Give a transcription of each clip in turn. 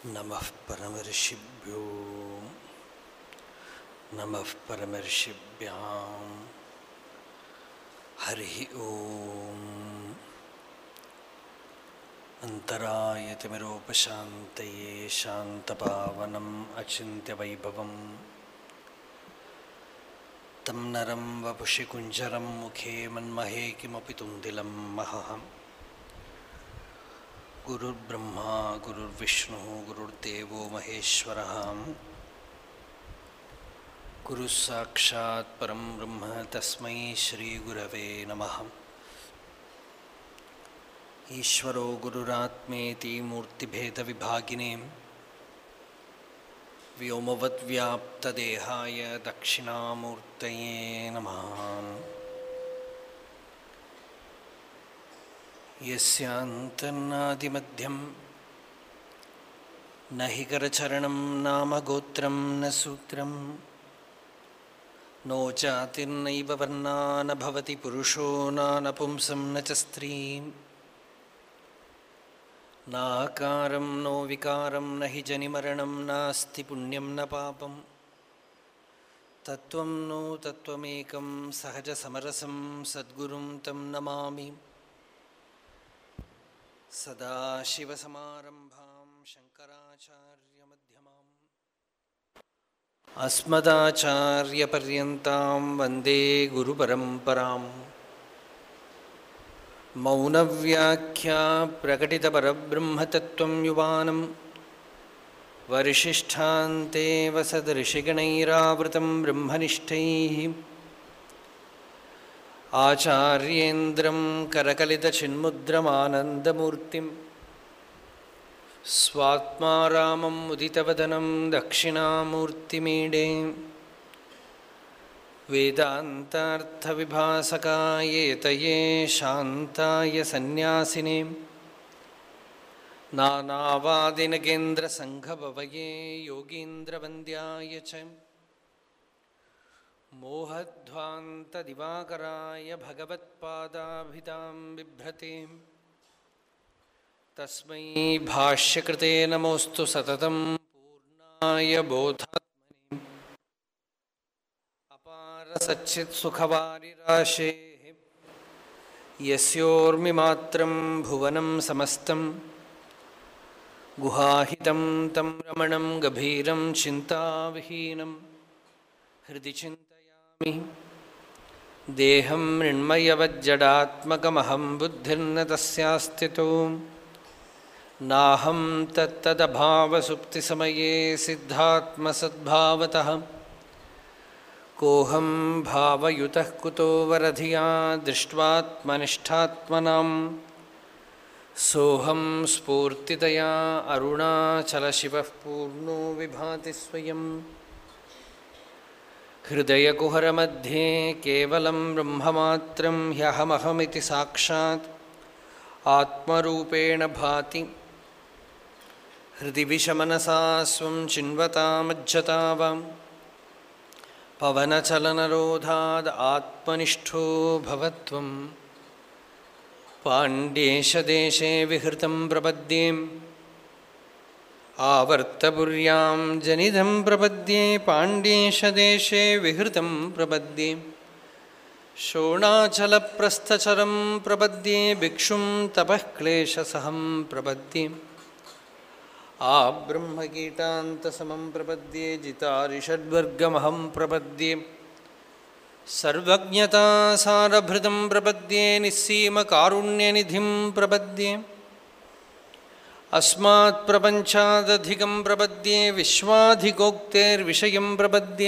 नमः परमर्षिभ्यो नमः परमर्षिभ्यां हरिः ॐ अन्तरायतिमिरोपशान्तये शान्तपावनम् अचिन्त्यवैभवम् तं नरं वपुषि कुञ्जरं मुखे मन्महे किमपि तुन्दिलं महः गुरुर्ब्रह्मा गुरुर्विष्णुः गुरुर्देवो महेश्वरः गुरुः साक्षात् परं ब्रह्म तस्मै श्रीगुरवे नमः ईश्वरो गुरुरात्मेति मूर्तिभेदविभागिने व्योमवद्व्याप्तदेहाय दक्षिणामूर्तये नमः यस्यान्तर्नादिमध्यं न हि करचरणं नाम गोत्रं न सूत्रं नो चातिर्नैव वर्णा न भवति पुरुषो नानपुंसं न च स्त्रीं नाकारं नो विकारं न हि जनिमरणं नास्ति पुण्यं न पापं तत्त्वं नो तत्त्वमेकं सहजसमरसं सद्गुरुं तं नमामि सदाशिवसमारम्भां शङ्कराचार्यमध्यमाम् अस्मदाचार्यपर्यन्तां वन्दे गुरुपरम्पराम् मौनव्याख्या प्रकटितपरब्रह्मतत्त्वं युवानं वरिशिष्ठान्ते वसदऋषिगणैरावृतं ब्रह्मनिष्ठैः आचार्येन्द्रं करकलितचिन्मुद्रमानन्दमूर्तिं स्वात्मा रामम् उदितवदनं दक्षिणामूर्तिमीडे वेदान्तार्थविभासकायेतये शान्ताय सन्न्यासिने नानावादिनगेन्द्रसङ्घभवये योगीन्द्रवन्द्याय च मोहध्वान्तदिवाकराय भगवत्पादाभिधां बिभ्रते तस्मै भाष्यकृते नमोऽस्तु सततं पूर्णाय बोधात्मने अपारसच्चित्सुखवारिराशेः यस्योर्मिमात्रं भुवनं समस्तं गुहाहितं तं रमणं गभीरं चिन्ताविहीनं हृदि चिन्तयामि देहं मृण्मयवज्जडात्मकमहं बुद्धिर्न तस्यास्तितो नाहं तत्तदभावसुप्तिसमये सिद्धात्मसद्भावतः कोऽहं भावयुतः कुतो वरधिया दृष्ट्वात्मनिष्ठात्मनां सोऽहं स्फूर्तितया अरुणाचलशिवः पूर्णो विभाति स्वयम् हृदयकुहरमध्ये केवलं ब्रह्ममात्रं ह्यहमहमिति साक्षात् आत्मरूपेण भाति हृदि विषमनसा स्वं चिन्वतामज्जता वां पवनचलनरोधाद् आत्मनिष्ठो भवत्वं पाण्ड्येशदेशे विहृतं प्रपद्येम् आवर्तपुर्यां जनिधं प्रपद्ये पाण्ड्येशदेशे विहृतं प्रपद्ये शोणाचलप्रस्थचरं प्रपद्ये भिक्षुं तपः क्लेशसहं प्रपद्ये आब्रह्मकीटान्तसमं प्रपद्ये जितारिषड्वर्गमहं प्रपद्ये सर्वज्ञतासारभृतं प्रपद्ये निस्सीमकारुण्यनिधिं प्रपद्ये अस्मात् प्रपञ्चादधिकं प्रपद्ये विश्वाधिकोक्तेर्विषयं प्रपद्ये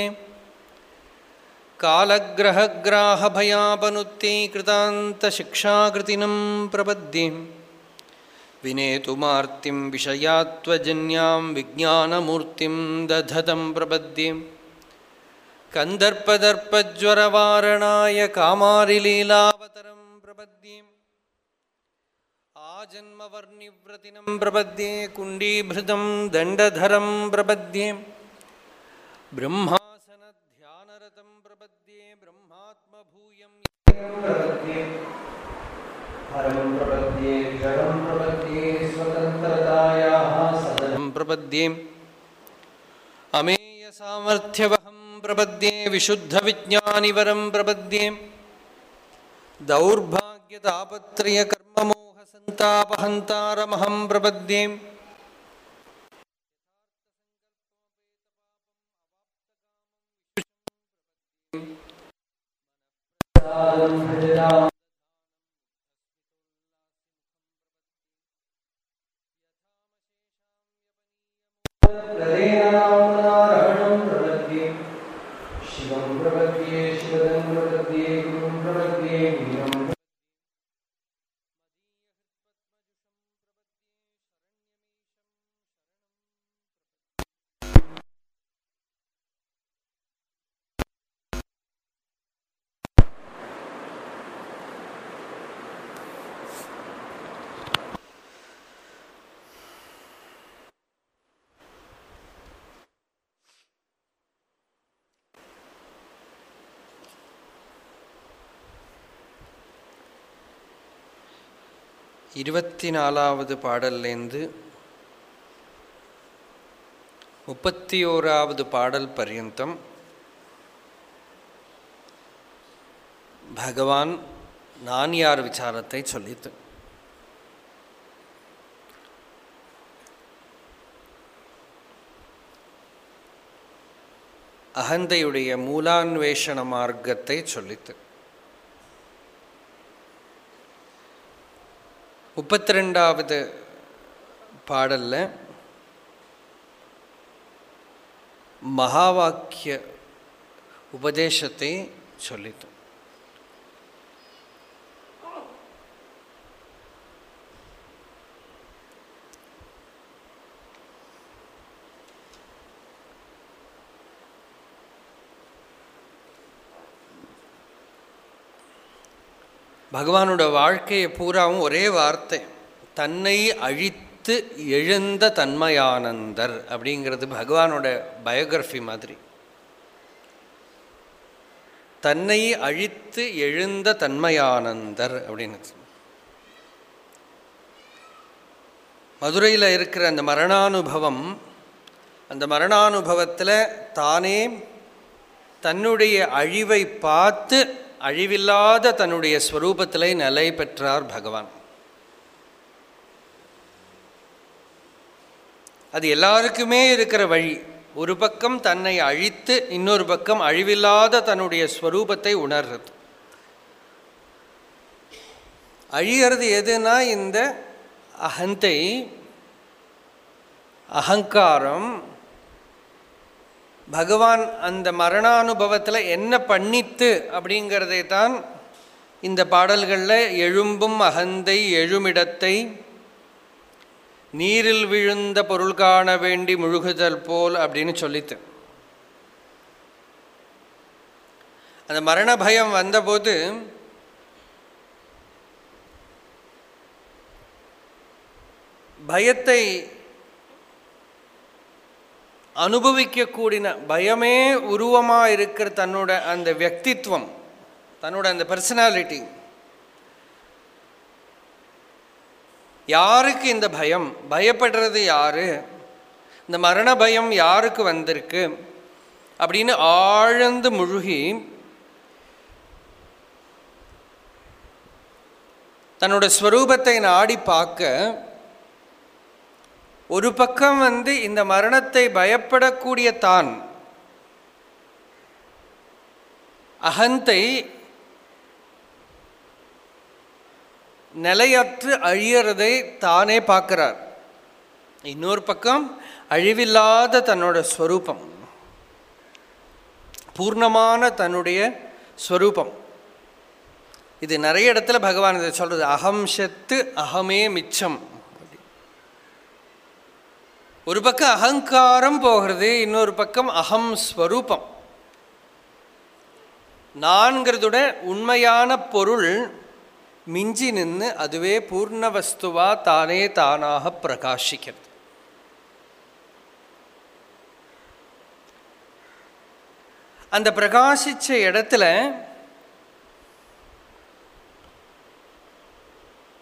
कालग्रहग्राहभयापनुत्यै कृतान्तशिक्षाकृतिनं प्रपद्ये विनेतुमार्तिं विषयात्वजन्यां विज्ञानमूर्तिं दधतं प्रपद्ये कन्दर्पदर्पज्वरवारणाय कामारिलीलावतरं प्रपद्ये आजन्मवर्णिव्रतिनं प्रपद्ये कुण्डीभृतं दण्डधरं प्रपद्ये ब्रह्मासनध्यानरतं प्रपद्ये ब्रह्मात्मभूयं प्रपद्ये परं प्रपद्ये जडं प्रपद्ये स्वतन्त्रतायाः सदनं प्रपद्ये अमेयसामर्थ्यवहं प्रपद्ये विशुद्धविज्ञानिवरं प्रपद्ये दौर्भाग्यतापत्रयकर्ममोहसन्तापहन्तारमहं प्रपद्ये सादं भजताम् प्रदेनाम्नारहणं प्रपद्ये शिवं प्रपद्ये शिवदं प्रपद्ये गुरुं प्रपद्ये मीनं இருபத்தி நாலாவது பாடல்லேருந்து முப்பத்தி ஓராவது பாடல் பர்யந்தம் பகவான் நான் யார் விசாரத்தை சொல்லித்து அகந்தையுடைய மூலான்வேஷண மார்க்கத்தை சொல்லித்து முப்பத்தி ரெண்டாவது பாடல்ல மகாவாக்கிய உபதேசத்தை சொல்லித்தோம் பகவானோட வாழ்க்கையை பூராவும் ஒரே வார்த்தை தன்னை அழித்து எழுந்த தன்மயானந்தர் அப்படிங்கிறது பகவானோட பயோகிராஃபி மாதிரி தன்னை அழித்து எழுந்த தன்மயானந்தர் அப்படின்னு மதுரையில் இருக்கிற அந்த மரணானுபவம் அந்த மரணானுபவத்தில் தானே தன்னுடைய அழிவை பார்த்து அழிவில்லாத தன்னுடைய ஸ்வரூபத்திலே நிலை பெற்றார் பகவான் அது எல்லாருக்குமே இருக்கிற வழி ஒரு பக்கம் தன்னை அழித்து இன்னொரு பக்கம் அழிவில்லாத தன்னுடைய ஸ்வரூபத்தை உணர்றது அழியறது எதுனா இந்த அகந்தை அகங்காரம் பகவான் அந்த மரணானுபவத்தில் என்ன பண்ணித்து அப்படிங்கிறதை தான் இந்த பாடல்களில் எழும்பும் அகந்தை எழுமிடத்தை நீரில் விழுந்த பொருள் காண வேண்டி முழுகுதல் போல் அப்படின்னு சொல்லித்து அந்த மரண பயம் வந்தபோது பயத்தை அனுபவிக்கக்கூடின பயமே உருவமாக இருக்கிற தன்னோட அந்த வியக்தித்வம் தன்னோட அந்த பர்சனாலிட்டி யாருக்கு இந்த பயம் பயப்படுறது யாரு இந்த மரண பயம் யாருக்கு வந்திருக்கு அப்படின்னு ஆழ்ந்து முழுகி தன்னோட ஸ்வரூபத்தை நாடி பார்க்க ஒரு பக்கம் வந்து இந்த மரணத்தை பயப்படக்கூடிய தான் அகந்தை நிலையற்று அழியறதை தானே பார்க்கிறார் இன்னொரு பக்கம் அழிவில்லாத தன்னோட ஸ்வரூபம் பூர்ணமான தன்னுடைய ஸ்வரூபம் இது நிறைய இடத்துல பகவான் இதை சொல்றது அகம் சத்து அகமே மிச்சம் ஒரு பக்கம் அகங்காரம் போகிறது இன்னொரு பக்கம் அகம் ஸ்வரூபம் நான்கிறதுட உண்மையான பொருள் மிஞ்சி நின்று அதுவே பூர்ண வஸ்துவா தானே தானாக பிரகாசிக்கிறது அந்த பிரகாசிச்ச இடத்துல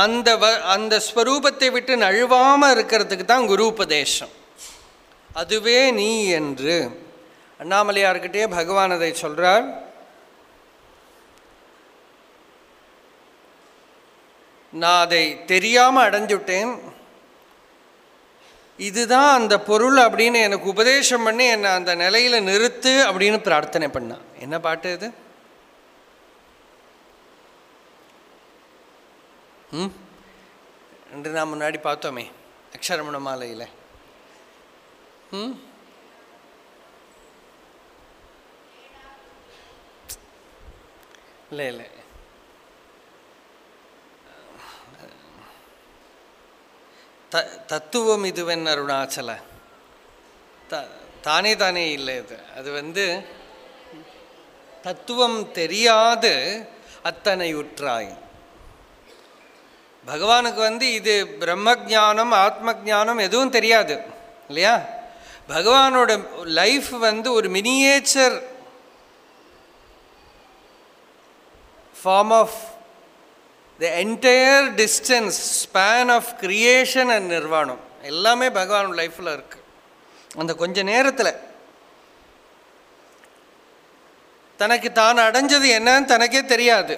அந்த வ அந்த ஸ்வரூபத்தை விட்டு நழுவாமல் இருக்கிறதுக்கு தான் குரு உபதேசம் அதுவே நீ என்று அண்ணாமலையார்கிட்டே பகவான் அதை சொல்றார் நான் அதை தெரியாமல் அடைஞ்சுட்டேன் இதுதான் அந்த பொருள் அப்படின்னு எனக்கு உபதேசம் பண்ணி என்னை அந்த நிலையில நிறுத்து அப்படின்னு பிரார்த்தனை பண்ணான் என்ன பாட்டு இது ம் என்று நான் முன்னாடி பார்த்தோமே அக்ஷரமண மாலையில் ம் இல்லை இல்லை த தத்துவம் இதுவென் அருணாச்சல த தானே தானே இல்லை இது அது வந்து தத்துவம் தெரியாது அத்தனை உற்றாய் பகவானுக்கு வந்து இது பிரம்ம ஞானம் ஆத்ம ஞானம் எதுவும் தெரியாது இல்லையா பகவானோட லைஃப் வந்து ஒரு miniature form of the entire distance span of creation and நிர்வாணம் எல்லாமே பகவான் லைஃப்பில் இருக்கு அந்த கொஞ்ச நேரத்தில் தனக்கு தான் அடைஞ்சது என்னன்னு தனக்கே தெரியாது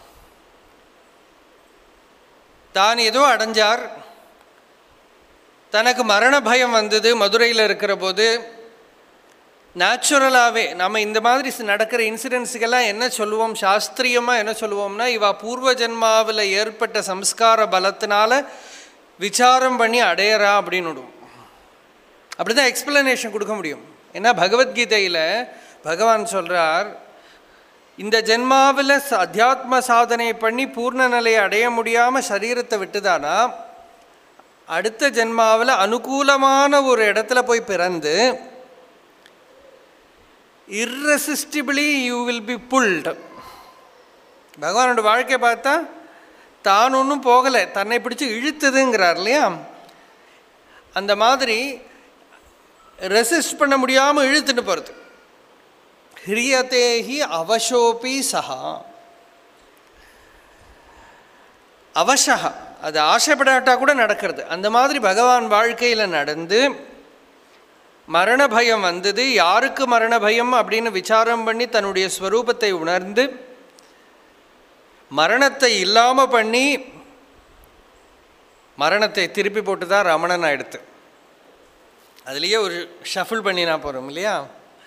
தான் ஏதோ அடைஞ்சார் தனக்கு மரண பயம் வந்தது மதுரையில் இருக்கிற போது நேச்சுரலாகவே நம்ம இந்த மாதிரி சி- நடக்கிற இன்சிடென்ட்ஸுக்கெல்லாம் என்ன சொல்லுவோம் சாஸ்திரியமாக என்ன சொல்லுவோம்னா இவா பூர்வ ஜென்மாவில் ஏற்பட்ட சம்ஸ்கார பலத்தினால விசாரம் பண்ணி அடையறா அப்படின்னு விடுவோம் அப்படி தான் எக்ஸ்பிளனேஷன் கொடுக்க முடியும் ஏன்னா பகவத்கீதையில் பகவான் சொல்கிறார் இந்த ஜென்மாவில் ச- அத்தியாத்ம சாதனை பண்ணி பூர்ண நிலையை அடைய முடியாமல் சரீரத்தை விட்டுதானா அடுத்த ஜென்மாவில் அனுகூலமான ஒரு இடத்துல போய் பிறந்து irresistibly you will be pulled பகவானோட வாழ்க்கை பார்த்தா தான் ஒன்றும் போகலை தன்னை பிடிச்சி இழுத்ததுங்கிறார் இல்லையா அந்த மாதிரி ரெசிஸ்ட் பண்ண முடியாமல் இழுத்துட்டு போகிறது ஹிரியதேஹி அவசோபி சஹா அவசா அது ஆசைப்படாட்டா கூட நடக்கிறது அந்த மாதிரி பகவான் வாழ்க்கையில் நடந்து மரண பயம் வந்தது யாருக்கு மரண பயம் அப்படின்னு விசாரம் பண்ணி தன்னுடைய ஸ்வரூபத்தை உணர்ந்து மரணத்தை இல்லாமல் பண்ணி மரணத்தை திருப்பி போட்டு தான் ரமணன் ஆயிடுத்து அதுலேயே ஒரு ஷஃபிள் பண்ணினா போகிறோம் இல்லையா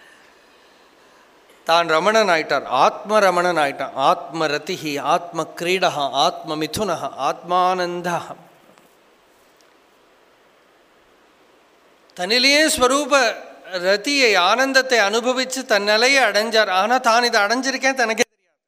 தான் ரமணன் ஆயிட்டார் ஆத்ம ரமணன் ஆயிட்டான் ஆத்ம ரதிஹி ஆத்ம கிரீடா ஆத்ம மிதுனः ஆத்மானந்தா தன்னிலேயே ஸ்வரூப ரதியை ஆனந்தத்தை அனுபவித்து தன் நிலையை அடைஞ்சார் ஆனால் தான் இதை அடைஞ்சிருக்கேன் தனக்கே தெரியாது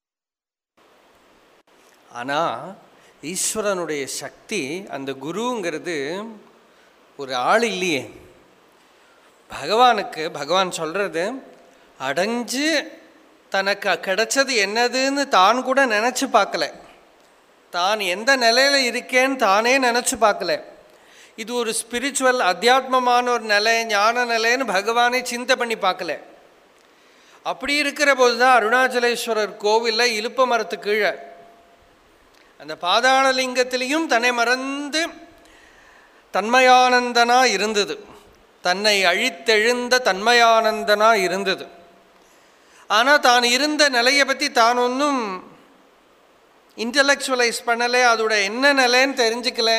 ஆனால் ஈஸ்வரனுடைய சக்தி அந்த குருங்கிறது ஒரு ஆள் இல்லையே பகவானுக்கு பகவான் சொல்கிறது அடைஞ்சு தனக்கு கிடைச்சது என்னதுன்னு தான் கூட நினச்சி பார்க்கல தான் எந்த நிலையில் இருக்கேன்னு தானே நினச்சி பார்க்கல இது ஒரு ஸ்பிரிச்சுவல் அத்தியாத்மமான ஒரு நிலை ஞான நிலைன்னு பகவானே சிந்தை பண்ணி பார்க்கல அப்படி இருக்கிற போது தான் அருணாச்சலேஸ்வரர் கோவிலில் இலுப்ப மரத்து கீழே அந்த பாதாளலிங்கத்திலையும் தன்னை மறந்து தன்மயானந்தனா இருந்தது தன்னை அழித்தெழுந்த தன்மயானந்தனா இருந்தது ஆனால் தான் இருந்த நிலையை பற்றி தான் ஒன்றும் இன்டலெக்சுவலைஸ் பண்ணலை அதோட என்ன நிலைன்னு தெரிஞ்சுக்கல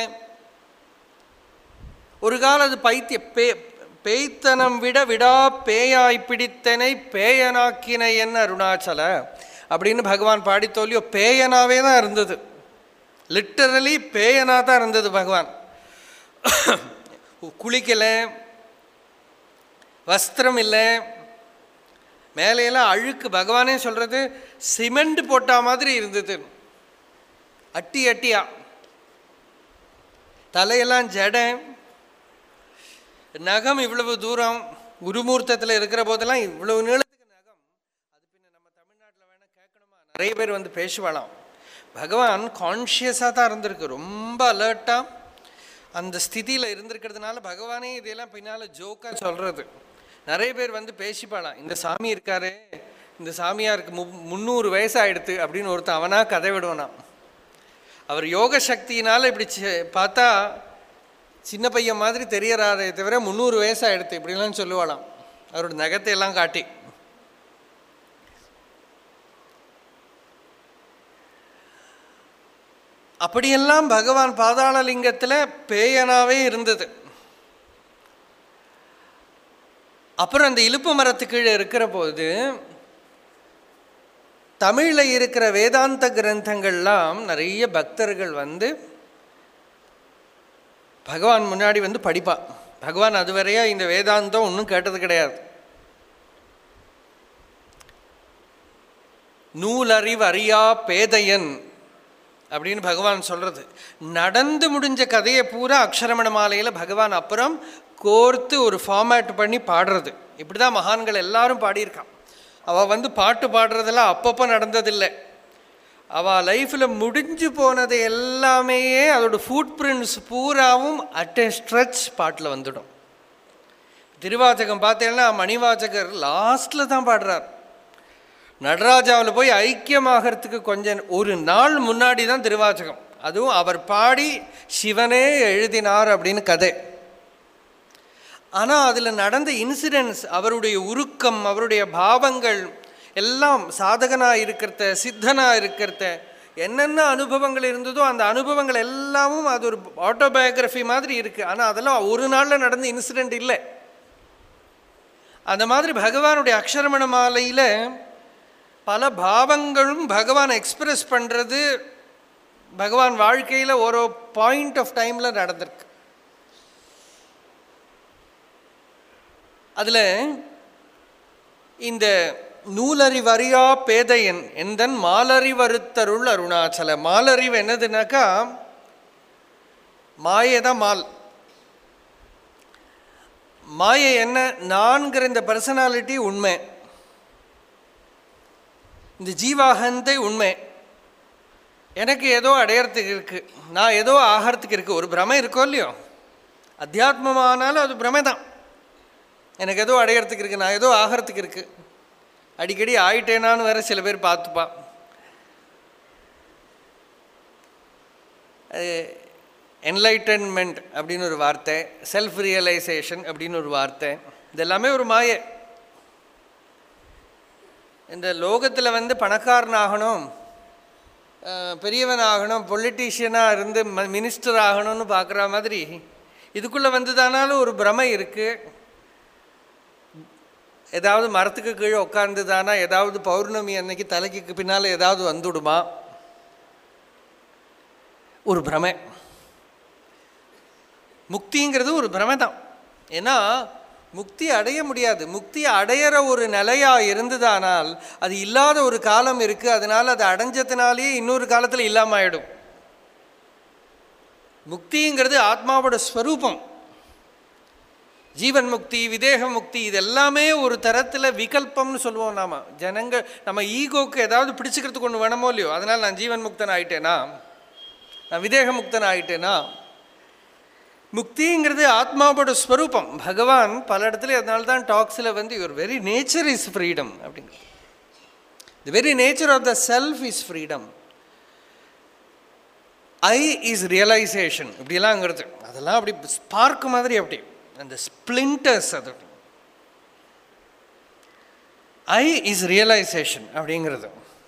ஒரு காலம் அது பைத்திய பே பேய்த்தனம் விட விடா பேயாய் பிடித்தனை பேயனாக்கினை என்ன அருணாச்சல அப்படின்னு பகவான் பாடி தோல்லியோ பேயனாவே தான் இருந்தது லிட்டரலி பேயனா தான் இருந்தது பகவான் குளிக்கலை வஸ்திரம் இல்லை மேலையெல்லாம் அழுக்கு பகவானே சொல்கிறது சிமெண்ட் போட்டா மாதிரி இருந்தது அட்டி அட்டியா தலையெல்லாம் ஜடை நகம் இவ்வளவு தூரம் குருமூர்த்தத்தில் இருக்கிற போதெல்லாம் இவ்வளவு நீளத்துக்கு நகம் அது பின்ன நம்ம தமிழ்நாட்டில் வேணால் கேட்கணுமா நிறைய பேர் வந்து பேசுவாளாம் பகவான் கான்ஷியஸாக தான் இருந்திருக்கு ரொம்ப அலர்ட்டாக அந்த ஸ்திதியில் இருந்திருக்கிறதுனால பகவானே இதெல்லாம் பின்னால் ஜோக்காக சொல்கிறது நிறைய பேர் வந்து பேசிப்பாளாம் இந்த சாமி இருக்காரு இந்த சாமியாருக்கு மு முந்நூறு வயசாயிடுத்து அப்படின்னு ஒருத்தன் அவனாக கதை விடுவானாம் அவர் யோக சக்தியினால் இப்படி சி- பார்த்தா சின்ன பையன் மாதிரி தெரியறாரே தவிர முந்நூறு வயசாக எடுத்து இப்படிலாம் சொல்லுவாளாம் அவரோட நகத்தை எல்லாம் காட்டி அப்படியெல்லாம் பகவான் பாதாளலிங்கத்தில் பேயனாவே இருந்தது அப்புறம் அந்த இலுப்பு மரத்து கீழே இருக்கிற போது தமிழில் இருக்கிற வேதாந்த கிரந்தங்கள்லாம் நிறைய பக்தர்கள் வந்து பகவான் முன்னாடி வந்து படிப்பா பகவான் அதுவரையா இந்த வேதாந்தம் ஒன்றும் கேட்டது கிடையாது நூலறிவு அறியா பேதையன் அப்படின்னு பகவான் சொல்றது நடந்து முடிஞ்ச கதையை பூரா அக்ஷரமண மாலையில் பகவான் அப்புறம் கோர்த்து ஒரு ஃபார்மேட் பண்ணி பாடுறது இப்படி தான் மகான்கள் எல்லாரும் பாடியிருக்கான் அவள் வந்து பாட்டு பாடுறதெல்லாம் அப்பப்போ நடந்ததில்லை அவள் லைஃப்பில் முடிஞ்சு போனது எல்லாமே அதோட ஃபுட் பிரிண்ட்ஸ் பூராவும் அட் எ ஸ்ட்ரெச் பாட்டில் வந்துடும் திருவாச்சகம் பார்த்தேன்னா மணிவாச்சகர் லாஸ்ட்டில் தான் பாடுறார் நடராஜாவில் போய் ஐக்கியமாகறதுக்கு கொஞ்சம் ஒரு நாள் முன்னாடி தான் திருவாச்சகம் அதுவும் அவர் பாடி சிவனே எழுதினார் அப்படின்னு கதை ஆனால் அதில் நடந்த இன்சிடென்ட்ஸ் அவருடைய உருக்கம் அவருடைய பாவங்கள் எல்லாம் சாதகனாக இருக்கிறத சித்தனாக இருக்கிறத என்னென்ன அனுபவங்கள் இருந்ததோ அந்த அனுபவங்கள் எல்லாமும் அது ஒரு ஆட்டோபயோகிராஃபி மாதிரி இருக்குது ஆனால் அதெல்லாம் ஒரு நாளில் நடந்த இன்சிடெண்ட் இல்லை அந்த மாதிரி பகவானுடைய அக்ஷரமண மாலையில் பல பாவங்களும் பகவான் எக்ஸ்பிரஸ் பண்ணுறது பகவான் வாழ்க்கையில் ஒரு பாயிண்ட் ஆஃப் டைமில் நடந்திருக்கு அதில் இந்த நூலறிவறியா பேதையன் எந்தன் மாலறிவறுத்தருள் அருணாச்சல மாலறிவு என்னதுனாக்கா மாயை தான் மால் மாயை என்ன நான்கிற இந்த பர்சனாலிட்டி உண்மை இந்த ஜீவாகந்தை உண்மை எனக்கு ஏதோ அடையறதுக்கு இருக்குது நான் ஏதோ ஆகிறதுக்கு இருக்குது ஒரு பிரமை இருக்கோ இல்லையோ அத்தியாத்மமானாலும் அது பிரமை தான் எனக்கு ஏதோ அடையறதுக்கு இருக்குது நான் ஏதோ ஆகிறதுக்கு இருக்குது அடிக்கடி ஆயிட்டேனான்னு வேற சில பேர் பார்த்துப்பா என்லைட்டன்மெண்ட் அப்படின்னு ஒரு வார்த்தை செல்ஃப் ரியலைசேஷன் அப்படின்னு ஒரு வார்த்தை இதெல்லாமே ஒரு மாயை இந்த லோகத்தில் வந்து பணக்காரன் ஆகணும் அஹ், பெரியவன் ஆகணும் பொலிட்டீஷியனாக இருந்து ம மினிஸ்டர் ஆகணும்னு பார்க்குற மாதிரி இதுக்குள்ளே வந்துதானாலும் ஒரு பிரமை இருக்குது ஏதாவது மரத்துக்கு கீழே உட்கார்ந்துதானா ஏதாவது பௌர்ணமி அன்னைக்கு தலைக்கு பின்னால் ஏதாவது வந்துடுமா ஒரு பிரமை முக்திங்கிறது ஒரு பிரமை தான் ஏன்னா முக்தி அடைய முடியாது முக்தி அடையிற ஒரு நிலையா இருந்ததானால் அது இல்லாத ஒரு காலம் இருக்கு அதனால அது அடைஞ்சதுனாலேயே இன்னொரு காலத்தில் இல்லாம ஆயிடும் முக்திங்கிறது ஆத்மாவோட ஸ்வரூபம் ஜீவன் முக்தி விதேக முக்தி இது எல்லாமே ஒரு தரத்தில் விகல்பம்னு சொல்லுவோம் நாம ஜனங்க நம்ம ஈகோக்கு ஏதாவது பிடிச்சுக்கிறதுக்கு ஒன்று வேணுமோ இல்லையோ அதனால் நான் ஜீவன் முக்தன் ஆயிட்டேனா நான் விதேக முக்தன் ஆயிட்டேனா முக்திங்கிறது ஆத்மாவோட ஸ்வரூபம் பகவான் பல இடத்துல அதனால தான் டாக்ஸில் வந்து your very nature is freedom அப்படிங்க the very nature of the self is freedom I is realization இப்படிலாங்கிறது அதெல்லாம் அப்படி ஸ்பார்க் மாதிரி அப்படி அந்த ஸ்பிளிண்டர்ஸ் அது ஐ இஸ் ரியலைசேஷன் அப்படிங்கிறது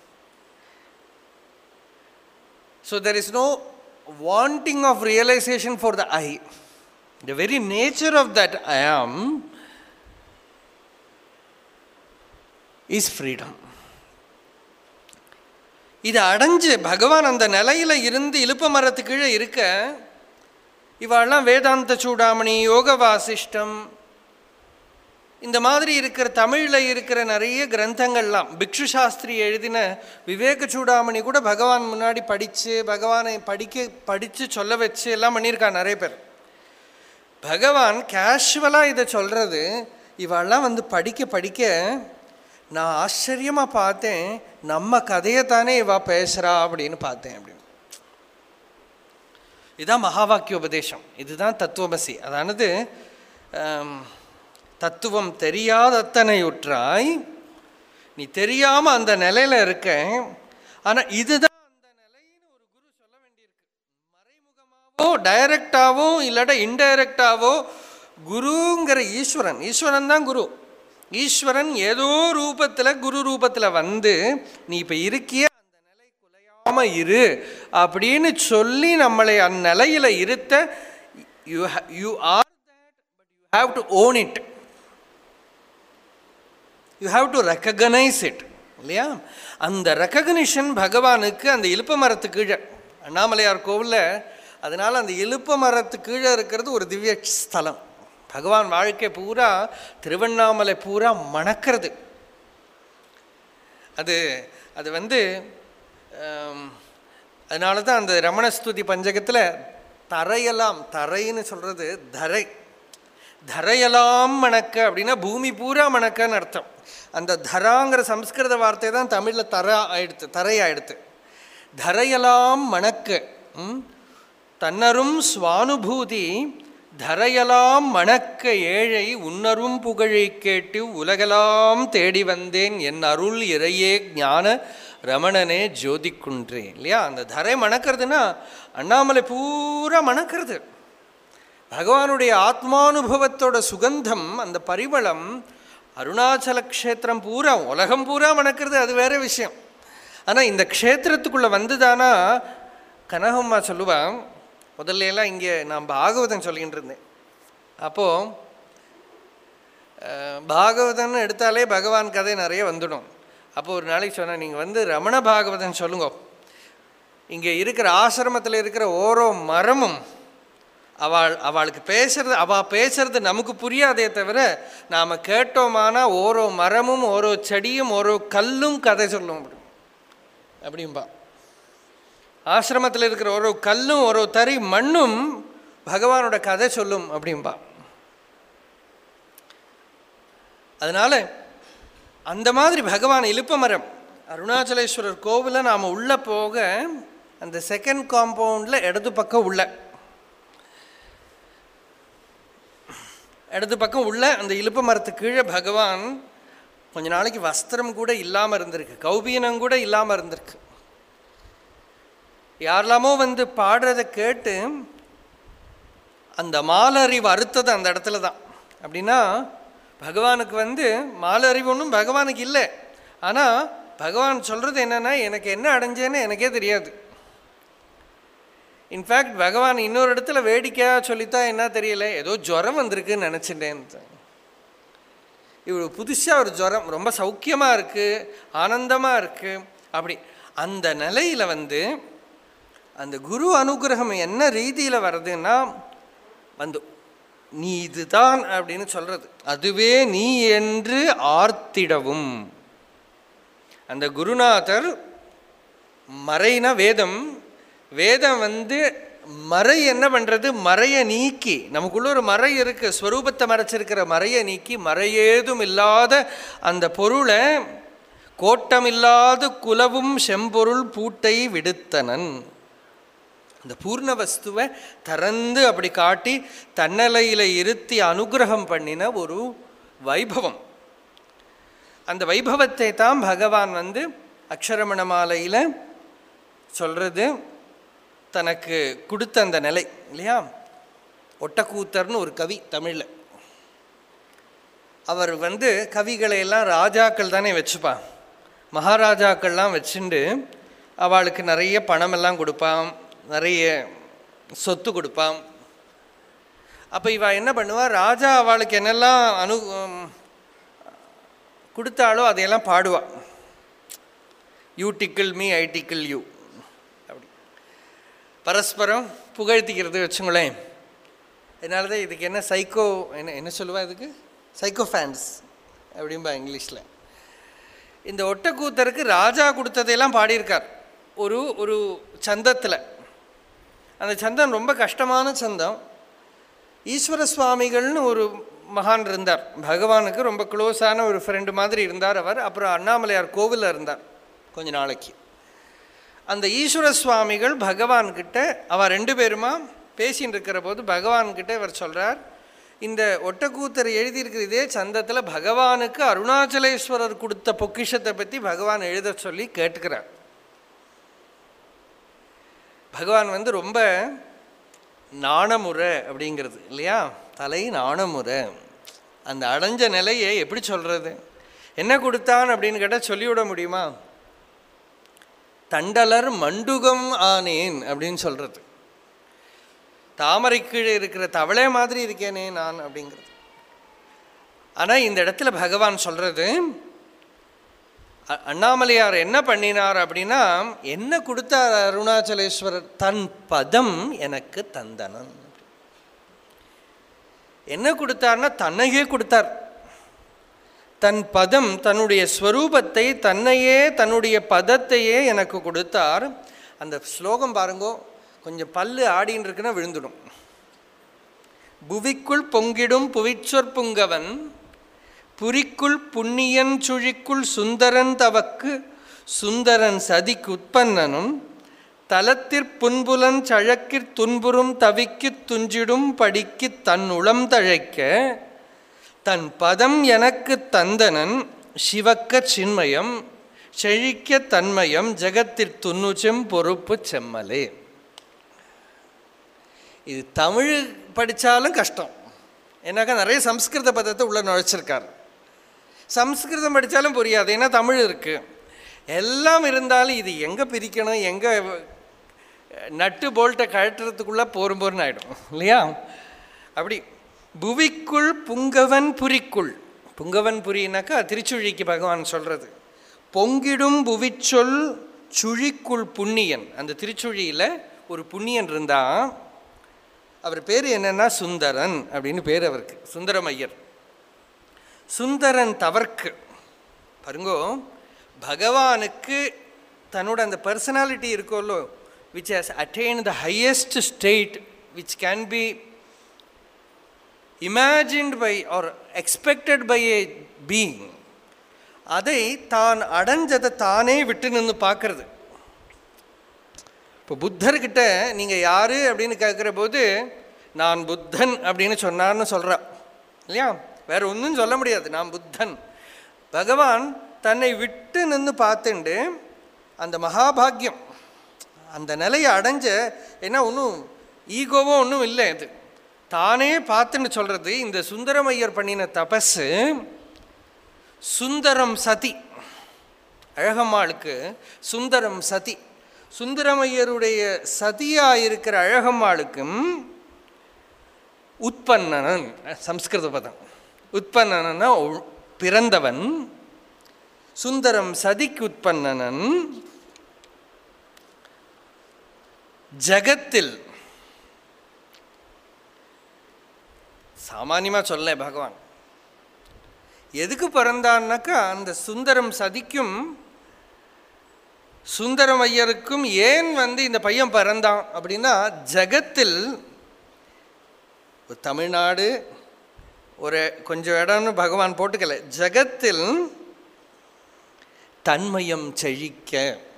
so there is no wanting of realization for the I. The very nature of that I am is freedom. இது அடைஞ்சு பகவான் அந்த நிலையில இருந்து இழுப்ப மரத்து கீழே இருக்க இவாள்லாம் வேதாந்த சூடாமணி யோக வாசிஷ்டம் இந்த மாதிரி இருக்கிற தமிழில் இருக்கிற நிறைய கிரந்தங்கள்லாம் பிக்ஷு சாஸ்திரி எழுதின விவேக சூடாமணி கூட பகவான் முன்னாடி படித்து பகவானை படிக்க படித்து சொல்ல வச்சு எல்லாம் பண்ணியிருக்கான் நிறைய பேர் பகவான் கேஷுவலாக இதை சொல்கிறது இவெல்லாம் வந்து படிக்க படிக்க நான் ஆச்சரியமாக பார்த்தேன் நம்ம கதையை தானே இவா பேசுகிறா அப்படின்னு பார்த்தேன் அப்படின்னு இதுதான் மகாவாக்கிய உபதேசம் இதுதான் தத்துவமசி அதானது ஆம், தத்துவம் தெரியாதத்தனையுற்றாய் நீ தெரியாம அந்த நிலையில இருக்க ஆனா இதுதான் அந்த நிலைன்னு ஒரு குரு சொல்ல வேண்டியிருக்கு டைரக்டாவோ இல்லாட்ட இன்டைரக்டாவோ குருங்கிற ஈஸ்வரன் ஈஸ்வரன் தான் குரு ஈஸ்வரன் ஏதோ ரூபத்தில் குரு ரூபத்தில் வந்து நீ இப்போ இருக்கிய அந்த நிலை குலையாம இரு அப்படின்னு சொல்லி நம்மளை அந்நிலையில் இருத்த you you are that but you have to own it you have to recognise it இல்லையா அந்த ரெக்கக்னிஷன் பகவானுக்கு அந்த இலுப்ப மரத்து கீழே அண்ணாமலையார் கோவிலில் அதனால் அந்த இலுப்ப மரத்து கீழே இருக்கிறது ஒரு திவ்ய ஸ்தலம் பகவான் வாழ்க்கை பூரா திருவண்ணாமலை பூரா மணக்கிறது அது அது வந்து ஆம், அதனால தான் அந்த ரமணஸ்துதி பஞ்சகத்தில் தரையெல்லாம் தரைன்னு சொல்கிறது தரை தரையெல்லாம் மணக்க அப்படின்னா பூமி பூரா மணக்கன்னு அர்த்தம் அந்த தராங்கிற சம்ஸ்கிருத வார்த்தை தான் தமிழில் தர ஆயிடுத்து தரை ஆயிடுத்து தரையெல்லாம் மணக்க ம்? தன்னரும் சுவானுபூதி தரையெல்லாம் மணக்க ஏழை உன்னரும் புகழை கேட்டு உலகெல்லாம் தேடி வந்தேன் என் அருள் இறையே ஞான ரமணனே ஜோதிக்குன்றே இல்லையா அந்த தரை மணக்கிறதுனா அண்ணாமலை பூரா மணக்கிறது பகவானுடைய ஆத்மானுபவத்தோட சுகந்தம் அந்த பரிமளம் அருணாச்சல க்ஷேத்திரம் பூரா உலகம் பூரா மணக்கிறது அது வேற விஷயம் ஆனால் இந்த க்ஷேத்திரத்துக்குள்ளே வந்துதானா கனகம்மா சொல்லுவான் முதல்ல எல்லாம் இங்கே நான் பாகவதம் சொல்லிக்கிட்டு இருந்தேன் அப்போது பாகவதம்னு எடுத்தாலே பகவான் கதை நிறைய வந்துடும் அப்போ ஒரு நாளைக்கு சொன்னேன் நீங்கள் வந்து ரமண பாகவதம் சொல்லுங்க இங்கே இருக்கிற ஆசிரமத்தில் இருக்கிற ஓரோ மரமும் அவள் அவளுக்கு பேசுறது அவள் பேசுறது நமக்கு புரியாதே தவிர நாம் கேட்டோமானா ஓரோ மரமும் ஓரோ செடியும் ஓரோ கல்லும் கதை சொல்லும் அப்படி அப்படிம்பா ஆசிரமத்தில் இருக்கிற ஒரு கல்லும் ஒரு தறி மண்ணும் பகவானோட கதை சொல்லும் அப்படிம்பா அதனால அந்த மாதிரி பகவான் இலுப்ப மரம் அருணாச்சலேஸ்வரர் கோவிலில் நாம் உள்ளே போக அந்த செகண்ட் காம்பவுண்டில் இடது பக்கம் உள்ள இடது பக்கம் உள்ள அந்த இலுப்ப மரத்துக்கு கீழே பகவான் கொஞ்ச நாளைக்கு வஸ்திரம் கூட இல்லாமல் இருந்திருக்கு கௌபீனம் கூட இல்லாமல் இருந்திருக்கு யாரெல்லாமோ வந்து பாடுறதை கேட்டு அந்த மாலறிவு அறுத்தது அந்த இடத்துல தான் அப்படின்னா பகவானுக்கு வந்து மாலறிவு ஒன்றும் பகவானுக்கு இல்லை ஆனால் பகவான் சொல்கிறது என்னென்னா எனக்கு என்ன அடைஞ்சேன்னு எனக்கே தெரியாது இன்ஃபேக்ட் பகவான் இன்னொரு இடத்துல வேடிக்கையாக சொல்லித்தான் என்ன தெரியல ஏதோ ஜுரம் வந்திருக்குன்னு நினச்சிட்டேன் இவ்வளோ புதுசாக ஒரு ஜுரம் ரொம்ப சௌக்கியமாக இருக்குது ஆனந்தமாக இருக்குது அப்படி அந்த நிலையில் வந்து அந்த குரு அனுகிரகம் என்ன ரீதியில் வருதுன்னா வந்து நீ இதுதான் அப்படின்னு சொல்கிறது அதுவே நீ என்று ஆர்த்திடவும் அந்த குருநாதர் மறைனா வேதம் வேதம் வந்து மறை என்ன பண்ணுறது மறையை நீக்கி நமக்குள்ள ஒரு மறை இருக்கு ஸ்வரூபத்தை மறைச்சிருக்கிற மறையை நீக்கி மறையேதும் இல்லாத அந்த பொருளை கோட்டமில்லாத குலவும் செம்பொருள் பூட்டை விடுத்தனன் இந்த பூர்ண வஸ்துவை திறந்து அப்படி காட்டி தன்னலையில் இருத்தி அனுகிரகம் பண்ணின ஒரு வைபவம் அந்த வைபவத்தை தான் பகவான் வந்து அக்ஷரமண மாலையில் சொல்கிறது தனக்கு கொடுத்த அந்த நிலை இல்லையா ஒட்டக்கூத்தர்னு ஒரு கவி தமிழில் அவர் வந்து கவிகளை எல்லாம் ராஜாக்கள் தானே வச்சுப்பான் மகாராஜாக்கள்லாம் வச்சுண்டு அவளுக்கு நிறைய பணமெல்லாம் கொடுப்பான் நிறைய சொத்து கொடுப்பான் அப்போ இவ என்ன பண்ணுவா ராஜா அவளுக்கு என்னெல்லாம் அனு உம், கொடுத்தாலோ அதையெல்லாம் பாடுவா you tickle me I tickle you அப்படி பரஸ்பரம் புகழ்த்திக்கிறது வச்சுங்களேன் அதனால தான் இதுக்கு என்ன சைக்கோ என்ன என்ன சொல்லுவா இதுக்கு சைக்கோ ஃபேன்ஸ் அப்படிம்பா இங்கிலீஷில் இந்த ஒட்டக்கூத்தருக்கு ராஜா கொடுத்ததையெல்லாம் பாடியிருக்கார் ஒரு ஒரு சந்தத்தில் அந்த சந்தம் ரொம்ப கஷ்டமான சந்தம் ஈஸ்வர சுவாமிகள்னு ஒரு மகான் இருந்தார் பகவானுக்கு ரொம்ப க்ளோஸான ஒரு ஃப்ரெண்டு மாதிரி இருந்தார் அவர் அப்புறம் அண்ணாமலையார் கோவிலில் இருந்தார் கொஞ்ச நாளைக்கு அந்த ஈஸ்வர சுவாமிகள் பகவான்கிட்ட அவ ரெண்டு பேருமா பேசின்னு இருக்கிற போது பகவான்கிட்ட இவர் சொல்கிறார் இந்த ஒட்டக்கூத்தர் எழுதியிருக்கிற இதே சந்தத்தில் பகவானுக்கு அருணாச்சலேஸ்வரர் கொடுத்த பொக்கிஷத்தை பற்றி பகவான் எழுத சொல்லி கேட்டுக்கிறார் பகவான் வந்து ரொம்ப நாணமுறை அப்படிங்கிறது இல்லையா தலை நாணமுறை அந்த அடைஞ்ச நிலையை எப்படி சொல்கிறது என்ன கொடுத்தான் அப்படின்னு கேட்டால் சொல்லிவிட முடியுமா தண்டலர் மண்டுகம் ஆனேன் அப்படின்னு சொல்கிறது தாமரை கீழே இருக்கிற தவளை மாதிரி இருக்கேனே நான் அப்படிங்கிறது ஆனால் இந்த இடத்துல பகவான் சொல்கிறது அ- அண்ணாமலையார் என்ன பண்ணினார் அப்படின்னா என்ன கொடுத்தார் அருணாச்சலேஸ்வரர் தன் பதம் எனக்கு தந்தனன் என்ன கொடுத்தார்னா தன்னையே கொடுத்தார் தன் பதம் தன்னுடைய ஸ்வரூபத்தை தன்னையே தன்னுடைய பதத்தையே எனக்கு கொடுத்தார் அந்த ஸ்லோகம் பாருங்கோ கொஞ்சம் பல்லு ஆடின்னு இருக்குன்னா விழுந்துடும் புவிக்குள் பொங்கிடும் புவிச்சொற் புங்கவன் புரிக்குள் புண்ணியன் சுழிக்குள் சுந்தரன் தவக்கு சுந்தரன் சதிக்கு உட்பன்னனும் தலத்திற் புன்புலன் சழக்கிற் துன்புறும் தவிக்குத் துஞ்சிடும் படிக்குத் தன் உளம் தழைக்க தன் பதம் எனக்கு தந்தனன் சிவக்க சின்மயம் செழிக்க தன்மயம் ஜெகத்திற் துன்னுச்செம் பொறுப்பு செம்மலே இது தமிழ் படித்தாலும் கஷ்டம் ஏன்னாக்கா நிறைய சம்ஸ்கிருத பதத்தை உள்ள நுழைச்சிருக்கார் சம்ஸ்கிருதம் படித்தாலும் புரியாது ஏன்னா தமிழ் இருக்குது எல்லாம் இருந்தாலும் இது எங்கே பிரிக்கணும் எங்கே நட்டு போல்ட்டை கழட்டுறதுக்குள்ளே போரும் போர்னு ஆகிடும் இல்லையா அப்படி புவிக்குள் புங்கவன் புரிக்குள் புங்கவன் புரினாக்கா திருச்சுழிக்கு பகவான் சொல்கிறது பொங்கிடும் புவிச்சொல் சுழிக்குள் புண்ணியன் அந்த திருச்சுழியில் ஒரு புண்ணியன் இருந்தால் அவர் பேர் என்னன்னா சுந்தரன் அப்படின்னு பேர் அவருக்கு சுந்தரமையர் சுந்தரன் தவர்க்கு பாருங்கோ பகவானுக்கு தன்னோட அந்த பர்சனாலிட்டி இருக்கோல்லோ which has attained the highest state which can be imagined by or expected by a being அதை தான் அடைஞ்சதை தானே விட்டு நின்று பார்க்கறது இப்போ புத்தர்கிட்ட நீங்கள் யார் அப்படின்னு கேட்குற போது நான் புத்தன் அப்படின்னு சொன்னார்னு சொல்கிறா இல்லையா வேற ஒன்றும் சொல்ல முடியாது நான் புத்தன் பகவான் தன்னை விட்டு நின்று பார்த்துண்டு அந்த மகாபாக்கியம் அந்த நிலையை அடைஞ்ச ஏன்னா ஒன்றும் ஈகோவோ ஒன்றும் இல்லை இது தானே பார்த்துன்னு சொல்கிறது இந்த சுந்தரமையர் பண்ணின தபஸு சுந்தரம் சதி அழகம்மாளுக்கு சுந்தரம் சதி சுந்தரமையருடைய சதியாக இருக்கிற அழகம்மாளுக்கும் உட்பன்னனன் சம்ஸ்கிருத பதம் உட்பன்னனா ஒ- பிறந்தவன் சுந்தரம் சதிக்கு உட்பன்னனன் ஜகத்தில் சாமானியமாக சொல்ல பகவான் எதுக்கு பிறந்தான்னாக்கா அந்த சுந்தரம் சதிக்கும் சுந்தரம் ஐயருக்கும் ஏன் வந்து இந்த பையன் பிறந்தான் அப்படின்னா ஜகத்தில் ஒரு தமிழ்நாடு ஒரு கொஞ்சம் இடம்னு பகவான் போட்டுக்கல ஜகத்தில் தன்மயம் செழிக்க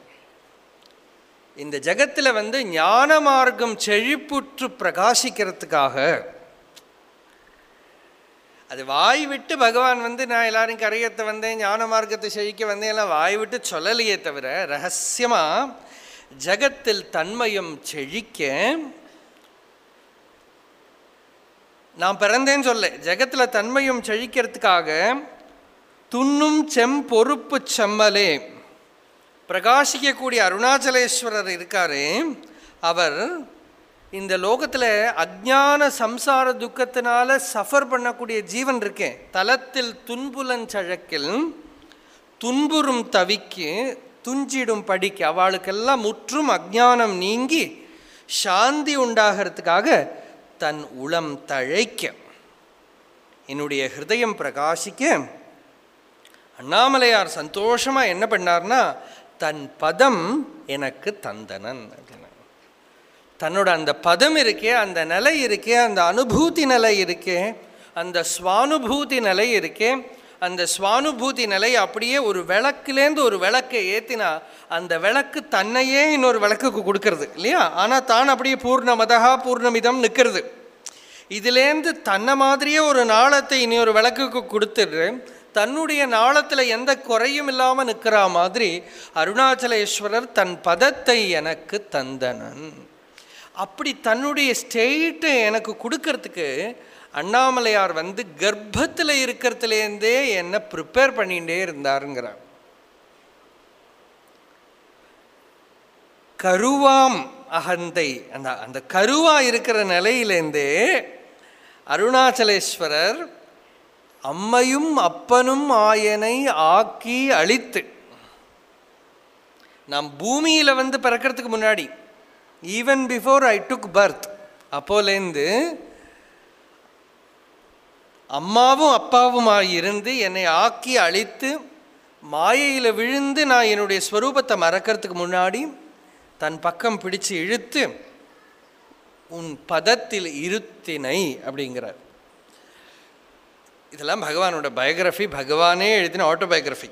இந்த ஜகத்தில் வந்து ஞான மார்க்கம் செழிப்புற்று பிரகாசிக்கிறதுக்காக அது வாய் விட்டு பகவான் வந்து நான் எல்லாரும் கரையத்தை வந்தேன் ஞான மார்க்கத்தை செழிக்க வந்தேன் எல்லாம் வாய் விட்டு சொல்லலையே தவிர ரகசியமாக ஜகத்தில் தன்மயம் செழிக்க நான் பிறந்தேன்னு சொல்ல ஜகத்தில் தன்மையும் செழிக்கிறதுக்காக துண்ணும் செம் பொறுப்பு செம்மலே பிரகாசிக்கக்கூடிய அருணாச்சலேஸ்வரர் இருக்காரு அவர் இந்த லோகத்தில் அஜ்ஞான சம்சார துக்கத்தினால சஃபர் பண்ணக்கூடிய ஜீவன் இருக்கேன் தலத்தில் துன்புலஞ்சழக்கில் துன்புறும் தவிக்கு துஞ்சிடும் படிக்கு அவளுக்கெல்லாம் முற்றும் அஜ்ஞானம் நீங்கி சாந்தி உண்டாகிறதுக்காக தன் உளம் தழைக்க என்னுடைய ஹிருதயம் பிரகாசிக்க அண்ணாமலையார் சந்தோஷமாக என்ன பண்ணார்னா தன் பதம் எனக்கு தந்தனன் அப்படின்னா தன்னோட அந்த பதம் இருக்கே அந்த நிலை இருக்கே அந்த அனுபூதி நிலை இருக்கே அந்த ஸ்வானுபூதி நிலை இருக்கே அந்த ஸ்வானுபூதி நிலை அப்படியே ஒரு விளக்குலேருந்து ஒரு விளக்கை ஏற்றினா அந்த விளக்கு தன்னையே இன்னொரு விளக்குக்கு கொடுக்கறது இல்லையா ஆனால் தான் அப்படியே பூர்ணமதகா பூர்ணமிதம் நிற்கிறது இதுலேருந்து தன்னை மாதிரியே ஒரு நாளத்தை இனி ஒரு விளக்குக்கு கொடுத்துட்டு தன்னுடைய நாளத்தில் எந்த குறையும் இல்லாமல் நிற்கிற மாதிரி அருணாச்சலேஸ்வரர் தன் பதத்தை எனக்கு தந்தனன் அப்படி தன்னுடைய ஸ்டேட்டை எனக்கு கொடுக்கறதுக்கு அண்ணாமலையார் வந்து கர்ப்பத்தில் இருக்கிறதுலேருந்தே என்னை ப்ரிப்பேர் பண்ணிகிட்டே இருந்தாருங்கிறார் கருவாம் அகந்தை அந்த அந்த கருவா இருக்கிற நிலையிலேருந்தே அருணாச்சலேஸ்வரர் அம்மையும் அப்பனும் ஆயனை ஆக்கி அழித்து நாம் பூமியில் வந்து பிறக்கிறதுக்கு முன்னாடி even before I took birth அப்போலேருந்து அம்மாவும் அப்பாவுமாய் இருந்து என்னை ஆக்கி அழித்து மாயையில் விழுந்து நான் என்னுடைய ஸ்வரூபத்தை மறக்கிறதுக்கு முன்னாடி தன் பக்கம் பிடிச்சு இழுத்து உன் பதத்தில் இருத்தினை அப்படிங்கிறார் இதெல்லாம் பகவானோட பயோகிராஃபி பகவானே எழுதின ஆட்டோபயோகிராஃபி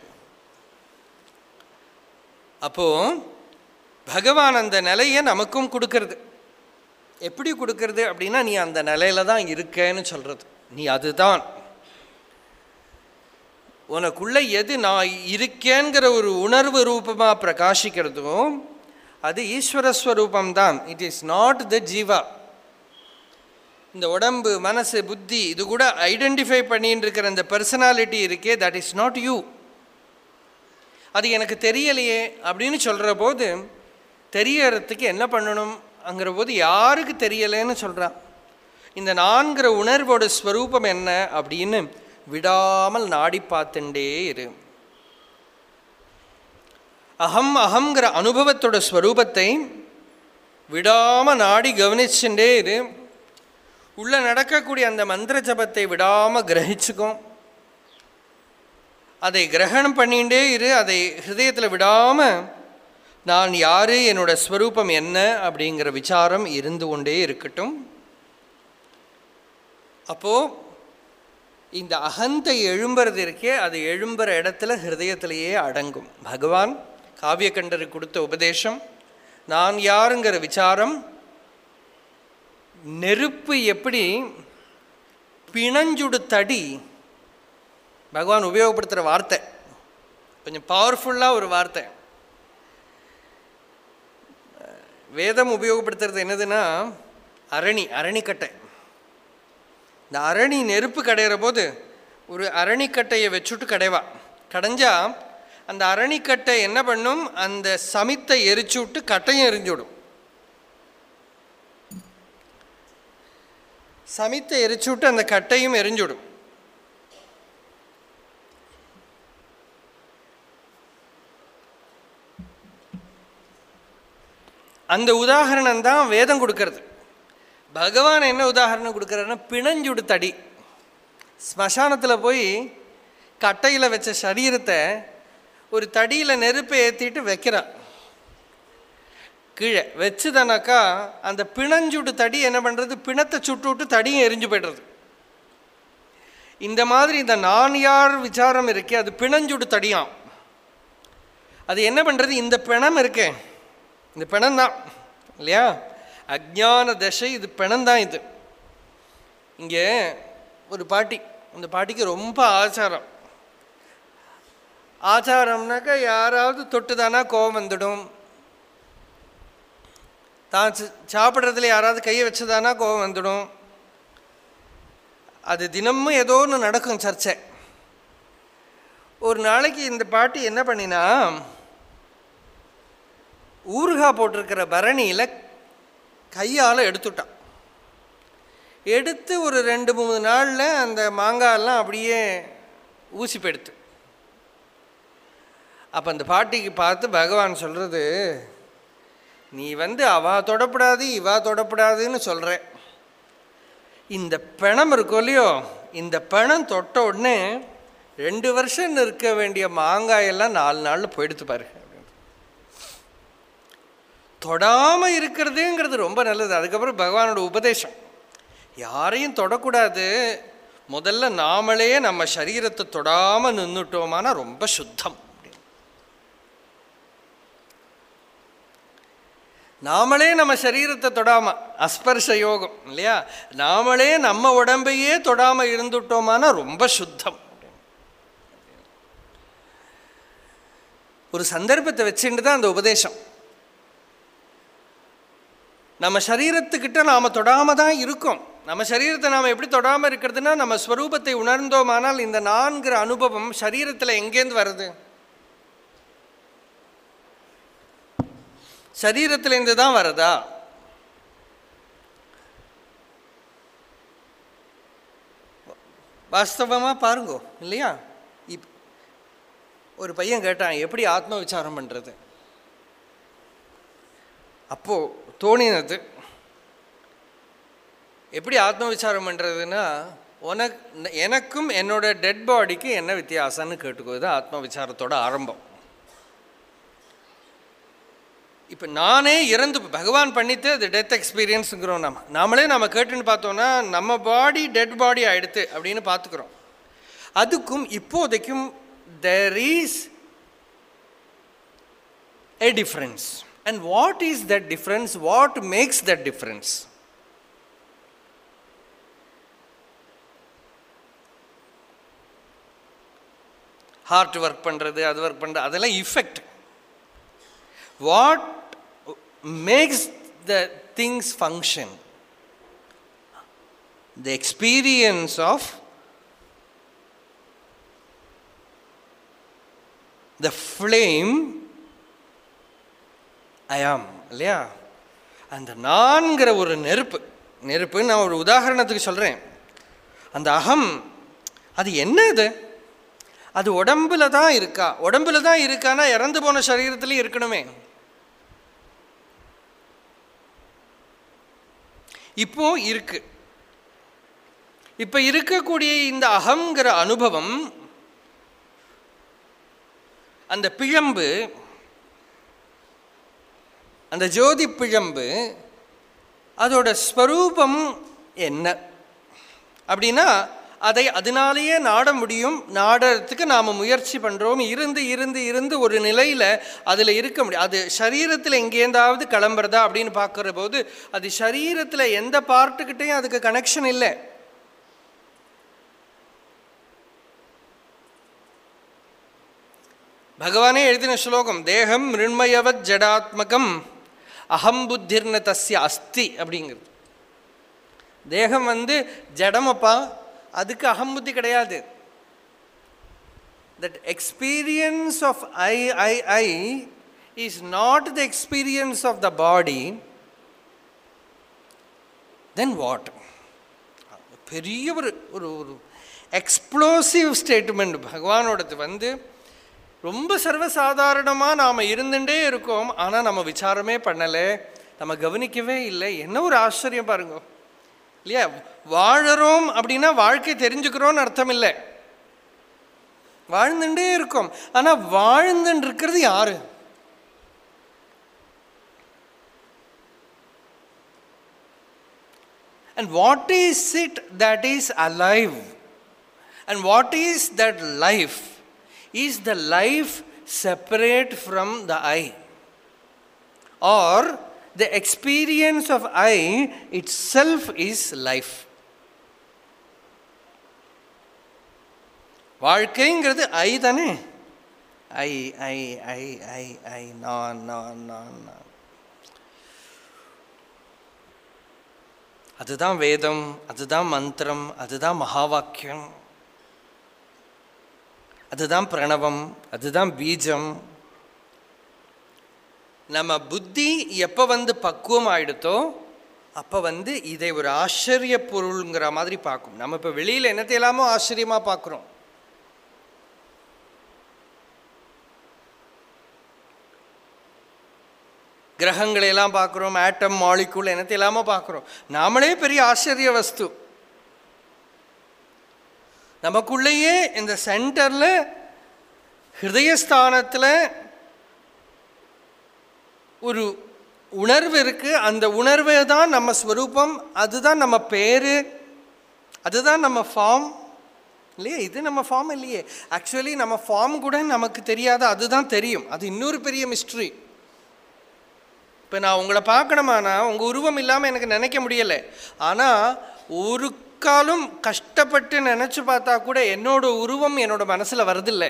அப்போ பகவான் அந்த நிலையை நமக்கும் கொடுக்கறது எப்படி கொடுக்கறது அப்படின்னா நீ அந்த நிலையில தான் இருக்கேன்னு சொல்றது நீ அதுதான் உனக்குள்ள எது நான் இருக்கேங்கிற ஒரு உணர்வு ரூபமாக பிரகாசிக்கிறதோ அது ஈஸ்வரஸ்வரூபம் தான் it is not the jiva இந்த உடம்பு மனசு புத்தி இது கூட ஐடென்டிஃபை பண்ணிட்டு இருக்கிற இந்த பர்சனாலிட்டி இருக்கே தட் இஸ் நாட் யூ அது எனக்கு தெரியலையே அப்படின்னு சொல்கிற போது தெரியறதுக்கு என்ன பண்ணணும் அங்கிற போது யாருக்கு தெரியலைன்னு சொல்கிறான் இந்த நான்கிற உணர்வோட ஸ்வரூபம் என்ன அப்படின்னு விடாமல் நாடி பார்த்துட்டே இரு அகம் அகங்கிற அனுபவத்தோட ஸ்வரூபத்தை விடாமல் நாடி கவனிச்சுட்டே இரு உள்ள நடக்கக்கூடிய அந்த மந்திர ஜபத்தை விடாமல் கிரகிச்சுக்கும் அதை கிரகணம் பண்ணிகிட்டே இரு அதை ஹிருதயத்தில் விடாமல் நான் யார் என்னோட ஸ்வரூபம் என்ன அப்படிங்கிற விசாரம் இருந்து கொண்டே இருக்கட்டும் அப்போது இந்த அகந்தை எழும்புறது இருக்கே அது எழும்புற இடத்துல ஹிருதயத்திலேயே அடங்கும் பகவான் காவியக்கண்டருக்கு கொடுத்த உபதேசம் நான் யாருங்கிற விசாரம் நெருப்பு எப்படி பிணஞ்சுடு தடி பகவான் உபயோகப்படுத்துகிற வார்த்தை கொஞ்சம் பவர்ஃபுல்லாக ஒரு வார்த்தை வேதம் உபயோகப்படுத்துறது என்னதுன்னா அரணி அரணிக்கட்டை இந்த அரணி நெருப்பு கடையிற போது ஒரு அரணிக்கட்டையை வச்சுட்டு கடைவா கடைஞ்சா அந்த அரணிக்கட்டை என்ன பண்ணும் அந்த சமித்தை எரிச்சு விட்டு கட்டையும் எரிஞ்சுவிடும் சமித்தை எரிச்சு விட்டு அந்த கட்டையும் எரிஞ்சுவிடும் அந்த உதாகரணம் தான் வேதம் கொடுக்கறது பகவான் என்ன உதாரணம் கொடுக்குறாருன்னா பிணஞ்சுடு தடி ஸ்மசானத்தில் போய் கட்டையில் வச்ச சரீரத்தை ஒரு தடியில் நெருப்பை ஏற்றிட்டு வைக்கிறான் கீழே வச்சுதானாக்கா அந்த பிணஞ்சுடு தடி என்ன பண்ணுறது பிணத்தை சுட்டு விட்டு தடியும் எரிஞ்சு போய்டுறது இந்த மாதிரி இந்த நான் யார் விசாரம் இருக்கே அது பிணஞ்சுடு தடியாம் அது என்ன பண்ணுறது இந்த பிணம் இருக்கே இந்த பிணம் தான் இல்லையா அஜான தசை இது பிணம் தான் இது இங்கே ஒரு பாட்டி அந்த பாட்டிக்கு ரொம்ப ஆச்சாரம் ஆச்சாரம்னாக்கா யாராவது தொட்டுதானா கோபம் வந்துடும் தான் ச- சாப்பிட்றதுல யாராவது கையை வச்சதானா கோபம் வந்துடும் அது தினமும் ஏதோ ஒன்று நடக்கும் சர்ச்சை ஒரு நாளைக்கு இந்த பாட்டி என்ன பண்ணினா ஊறுகாய் போட்டிருக்கிற பரணியில் கையால் எடுத்துட்டான் எடுத்து ஒரு ரெண்டு மூணு நாளில் அந்த மாங்காயெல்லாம் அப்படியே ஊசி போயிடுத்து அப்போ அந்த பாட்டிக்கு பார்த்து பகவான் சொல்கிறது நீ வந்து அவா தொடப்படாது இவா தொடப்படாதுன்னு சொல்கிற இந்த பிணம் இருக்கோ இல்லையோ இந்த பிணம் தொட்ட உடனே ரெண்டு வருஷம் இருக்க வேண்டிய மாங்காயெல்லாம் நாலு நாளில் போயிடுத்து பாரு அப்படின்னு. தொடாம இருக்கிறதுங்கிறது ரொம்ப நல்லது அதுக்கப்புறம் பகவானோட உபதேசம் யாரையும் தொடக்கூடாது முதல்ல நாமளே நம்ம சரீரத்தை தொடாம நின்றுட்டோமானா ரொம்ப சுத்தம் அப்படின்னு. நாமளே நம்ம சரீரத்தை தொடாம அஸ்பர்ஷ யோகம் இல்லையா நாமளே நம்ம உடம்பையே தொடாம இருந்துட்டோமானா ரொம்ப சுத்தம் ஒரு சந்தர்ப்பத்தை வச்சுட்டு தான் அந்த உபதேசம் நம்ம சரீரத்துக்கிட்ட நாம் தொடாம தான் இருக்கோம் நம்ம சரீரத்தை நாம் எப்படி தொடாமல் இருக்கிறதுனா நம்ம ஸ்வரூபத்தை உணர்ந்தோமானால் இந்த நான்கிற அனுபவம் சரீரத்தில் எங்கேருந்து வருது சரீரத்திலேருந்து தான் வருதா வாஸ்தவமாக பாருங்கோ இல்லையா இப் ஒரு பையன் கேட்டான் எப்படி ஆத்ம விசாரம் பண்ணுறது அப்போது தோணினது எப்படி ஆத்ம விசாரம் பண்ணுறதுன்னா உனக்கு எனக்கும் என்னோட டெட் பாடிக்கு என்ன வித்தியாசம்னு கேட்டுக்கோ இது ஆத்ம விசாரத்தோட ஆரம்பம் இப்போ நானே இறந்து பகவான் பண்ணிட்டு அது டெத் எக்ஸ்பீரியன்ஸுங்கிறோம் நம்ம நாமளே நம்ம கேட்டுன்னு பார்த்தோன்னா நம்ம பாடி டெட் பாடி ஆயிடுத்து அப்படின்னு பார்த்துக்கிறோம் அதுக்கும் இப்போதைக்கும் there is a difference. And what is that difference? What makes that difference? Hard work பண்ணுறது அது ஒர்க் பண்ணுறது அதெல்லாம் effect what makes the things function the experience of the flame I am இல்லையா அந்த நான்கிற ஒரு நெருப்பு நெருப்பு நான் ஒரு உதாரணத்துக்கு சொல்கிறேன் அந்த அகம் அது என்ன இது அது உடம்புல தான் இருக்கா உடம்புல தான் இருக்கானா இறந்து போன சரீரத்துலேயும் இருக்கணுமே இப்போ இருக்கு இப்போ இருக்கக்கூடிய இந்த அகங்கிற அனுபவம் அந்த பிழம்பு அந்த ஜோதி பிழம்பு அதோட ஸ்வரூபம் என்ன அப்படின்னா அதை அதனாலேயே நாட முடியும் நாடறதுக்கு நாம் முயற்சி பண்ணுறோம் இருந்து இருந்து இருந்து ஒரு நிலையில் அதில் இருக்க முடியும் அது சரீரத்தில் எங்கேருந்தாவது கிளம்புறதா அப்படின்னு பார்க்குற போது அது சரீரத்தில் எந்த பார்ட்டுக்கிட்டையும் அதுக்கு கனெக்ஷன் இல்லை பகவானே எழுதின ஸ்லோகம் தேகம் மிருண்மயவத் ஜடாத்மகம் அகம் புத்திர்ன தஸ்ய அஸ்தி அப்படிங்கிறது தேகம் வந்து ஜடமப்பா அதுக்கு அகம் புத்தி கிடையாது that experience of I I I is not the experience of the body then what பெரிய ஒரு ஒரு ஒரு எக்ஸ்ப்ளோசிவ் ஸ்டேட்மெண்ட் பகவானோடது வந்து ரொம்ப சர்வசாதாரணமாக நாம் இருந்துட்டே இருக்கோம் ஆனால் நம்ம விசாரமே பண்ணலை நம்ம கவனிக்கவே இல்லை என்ன ஒரு ஆச்சரியம் பாருங்க இல்லையா வாழறோம் அப்படின்னா வாழ்க்கை தெரிஞ்சுக்கிறோன்னு அர்த்தம் இல்லை வாழ்ந்துட்டே இருக்கோம் ஆனால் வாழ்ந்துட்டு இருக்கிறது யாரு And what is it that is alive? And what is that life? Is the life separate from the I? Or the experience of I itself is life? வாழ்க்கைங்கிறது ஐ தானே ஐ ஐ ஐ ஐ ஐ நான் நான் நான் நான் அதுதான் வேதம் அதுதான் மந்திரம் அதுதான் மகா வாக்கியம் அதுதான் பிரணவம் அதுதான் பீஜம் நம்ம புத்தி எப்போ வந்து பக்குவம் ஆயிடுத்தோ அப்போ வந்து இதை ஒரு ஆச்சரிய பொருளுங்கிற மாதிரி பார்க்கும் நம்ம இப்போ வெளியில் என்னத்தை எல்லாமோ ஆச்சரியமாக பார்க்குறோம் கிரகங்களை எல்லாம் பார்க்குறோம் ஆட்டம் மாலிகுல் என்னத்தை இல்லாமல் பார்க்குறோம் நாமளே பெரிய ஆச்சரிய வஸ்து நமக்குள்ளேயே இந்த சென்டரில் ஹிருதயஸ்தானத்தில் ஒரு உணர்வு இருக்குது அந்த உணர்வே தான் நம்ம ஸ்வரூபம் அதுதான் நம்ம பேர் அதுதான் நம்ம ஃபார்ம் இல்லையே இது நம்ம ஃபார்ம் இல்லையே ஆக்சுவலி நம்ம ஃபார்ம் கூட நமக்கு தெரியாத அதுதான் தெரியும் அது இன்னொரு பெரிய மிஸ்ட்ரி இப்போ நான் உங்களை பார்க்கணுமானா உங்கள் உருவம் இல்லாமல் எனக்கு நினைக்க முடியலை ஆனால் ஒரு காலம் கஷ்டப்பட்டு நினச்சி பார்த்தா கூட என்னோட உருவம் என்னோட மனசில் வருதில்லை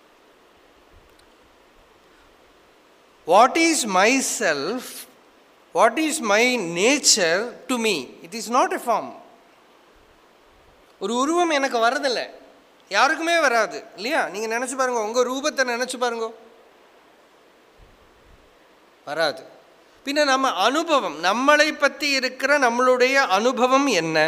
what is my self what is my nature to me it is not a form ஒரு உருவம் எனக்கு வரதில்லை யாருக்குமே வராது இல்லையா நீங்கள் நினச்சி பாருங்க உங்கள் ரூபத்தை நினச்சி பாருங்க வராது பின்ன நம்ம அனுபவம் நம்மளை பற்றி இருக்கிற நம்மளுடைய அனுபவம் என்ன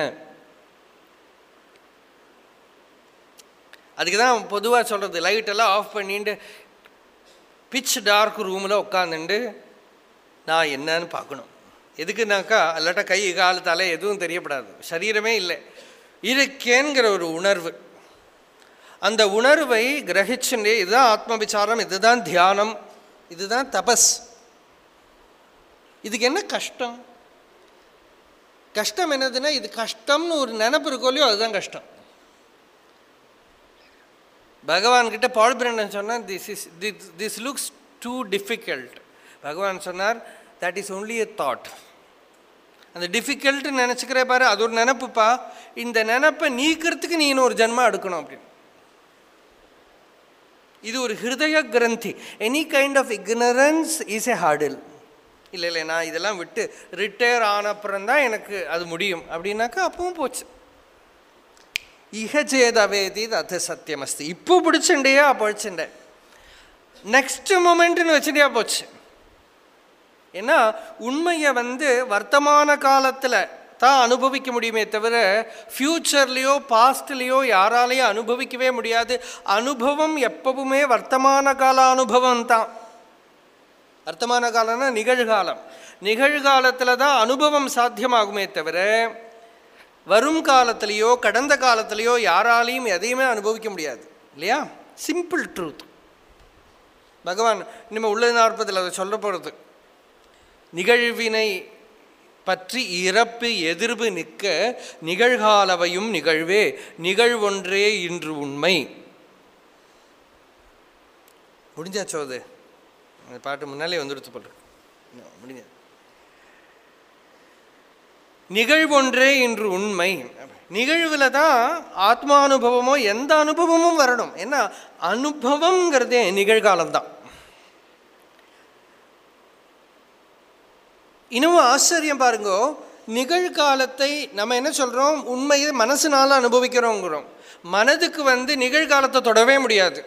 அதுக்கு தான் பொதுவாக சொல்கிறது லைட்டெல்லாம் ஆஃப் பண்ணிட்டு பிச் டார்க் ரூமில் உட்காந்துண்டு நான் என்னன்னு பார்க்கணும் எதுக்குனாக்கா இல்லாட்டா கை கால் தலை எதுவும் தெரியப்படாது சரீரமே இல்லை இருக்கேங்கிற ஒரு உணர்வு அந்த உணர்வை கிரகிச்சுட்டே இதுதான் ஆத்ம விசாரம் இதுதான் தியானம் இதுதான் தபஸ் இதுக்கு என்ன கஷ்டம் கஷ்டம் என்னதுன்னா இது கஷ்டம்னு ஒரு நினப்பு இருக்கோ இல்லையோ அதுதான் கஷ்டம் பகவான் கிட்ட பால் பிரண்டன் சொன்னார் this is this looks too difficult பகவான் சொன்னார் that is only a thought அந்த டிஃபிகல்ட்டு நினச்சிக்கிற பாரு அது ஒரு நினப்புப்பா இந்த நினப்பை நீக்கிறதுக்கு நீ இன்னும் ஒரு ஜென்மா எடுக்கணும் அப்படின்னு இது ஒரு ஹிருதய கிரந்தி any kind of ignorance is a ஹார்டில் இல்லை இல்லை நான் இதெல்லாம் விட்டு ரிட்டையர் ஆனப்புறம் தான் எனக்கு அது முடியும் அப்படின்னாக்கா அப்பவும் போச்சு இகச்சேதவேதி அது சத்தியம் அஸ்தி இப்போ பிடிச்சுண்டையா பிடிச்சுண்டேன் நெக்ஸ்ட் மூமெண்ட்னு வச்சுட்டியா போச்சு ஏன்னா உண்மையை வந்து வர்த்தமான காலத்தில் தான் அனுபவிக்க முடியுமே தவிர ஃப்யூச்சர்லேயோ பாஸ்ட்லேயோ யாராலையும் அனுபவிக்கவே முடியாது அனுபவம் எப்பவுமே வர்த்தமான கால அனுபவம் தான் வர்த்தமான காலம்னா நிகழ்காலம் நிகழ்காலத்தில் தான் அனுபவம் சாத்தியமாகுமே தவிர வரும் காலத்திலேயோ கடந்த காலத்திலேயோ யாராலையும் எதையுமே அனுபவிக்க முடியாது இல்லையா சிம்பிள் ட்ரூத் பகவான் இனிமேல் உள்ள நாற்பதில் அதை சொல்ல போகிறது நிகழ்வினை பற்றி இறப்பு எதிர்வு நிற்க நிகழ்காலவையும் நிகழ்வே நிகழ்வொன்றே இன்று உண்மை முடிஞ்சாச்சோ அது அந்த பாட்டு முன்னாலே வந்துடுத்து போட்டு முடிஞ்ச நிகழ்வொன்றே இன்று உண்மை நிகழ்வில் தான் ஆத்மானுபவமோ எந்த அனுபவமும் வரணும் ஏன்னா அனுபவங்கிறதே நிகழ்காலம்தான் இன்னும் ஆச்சரியம் பாருங்கோ நிகழ்காலத்தை நம்ம என்ன சொல்கிறோம் உண்மையை மனசுனால அனுபவிக்கிறோங்கிறோம் மனதுக்கு வந்து நிகழ்காலத்தை தொடவே முடியாது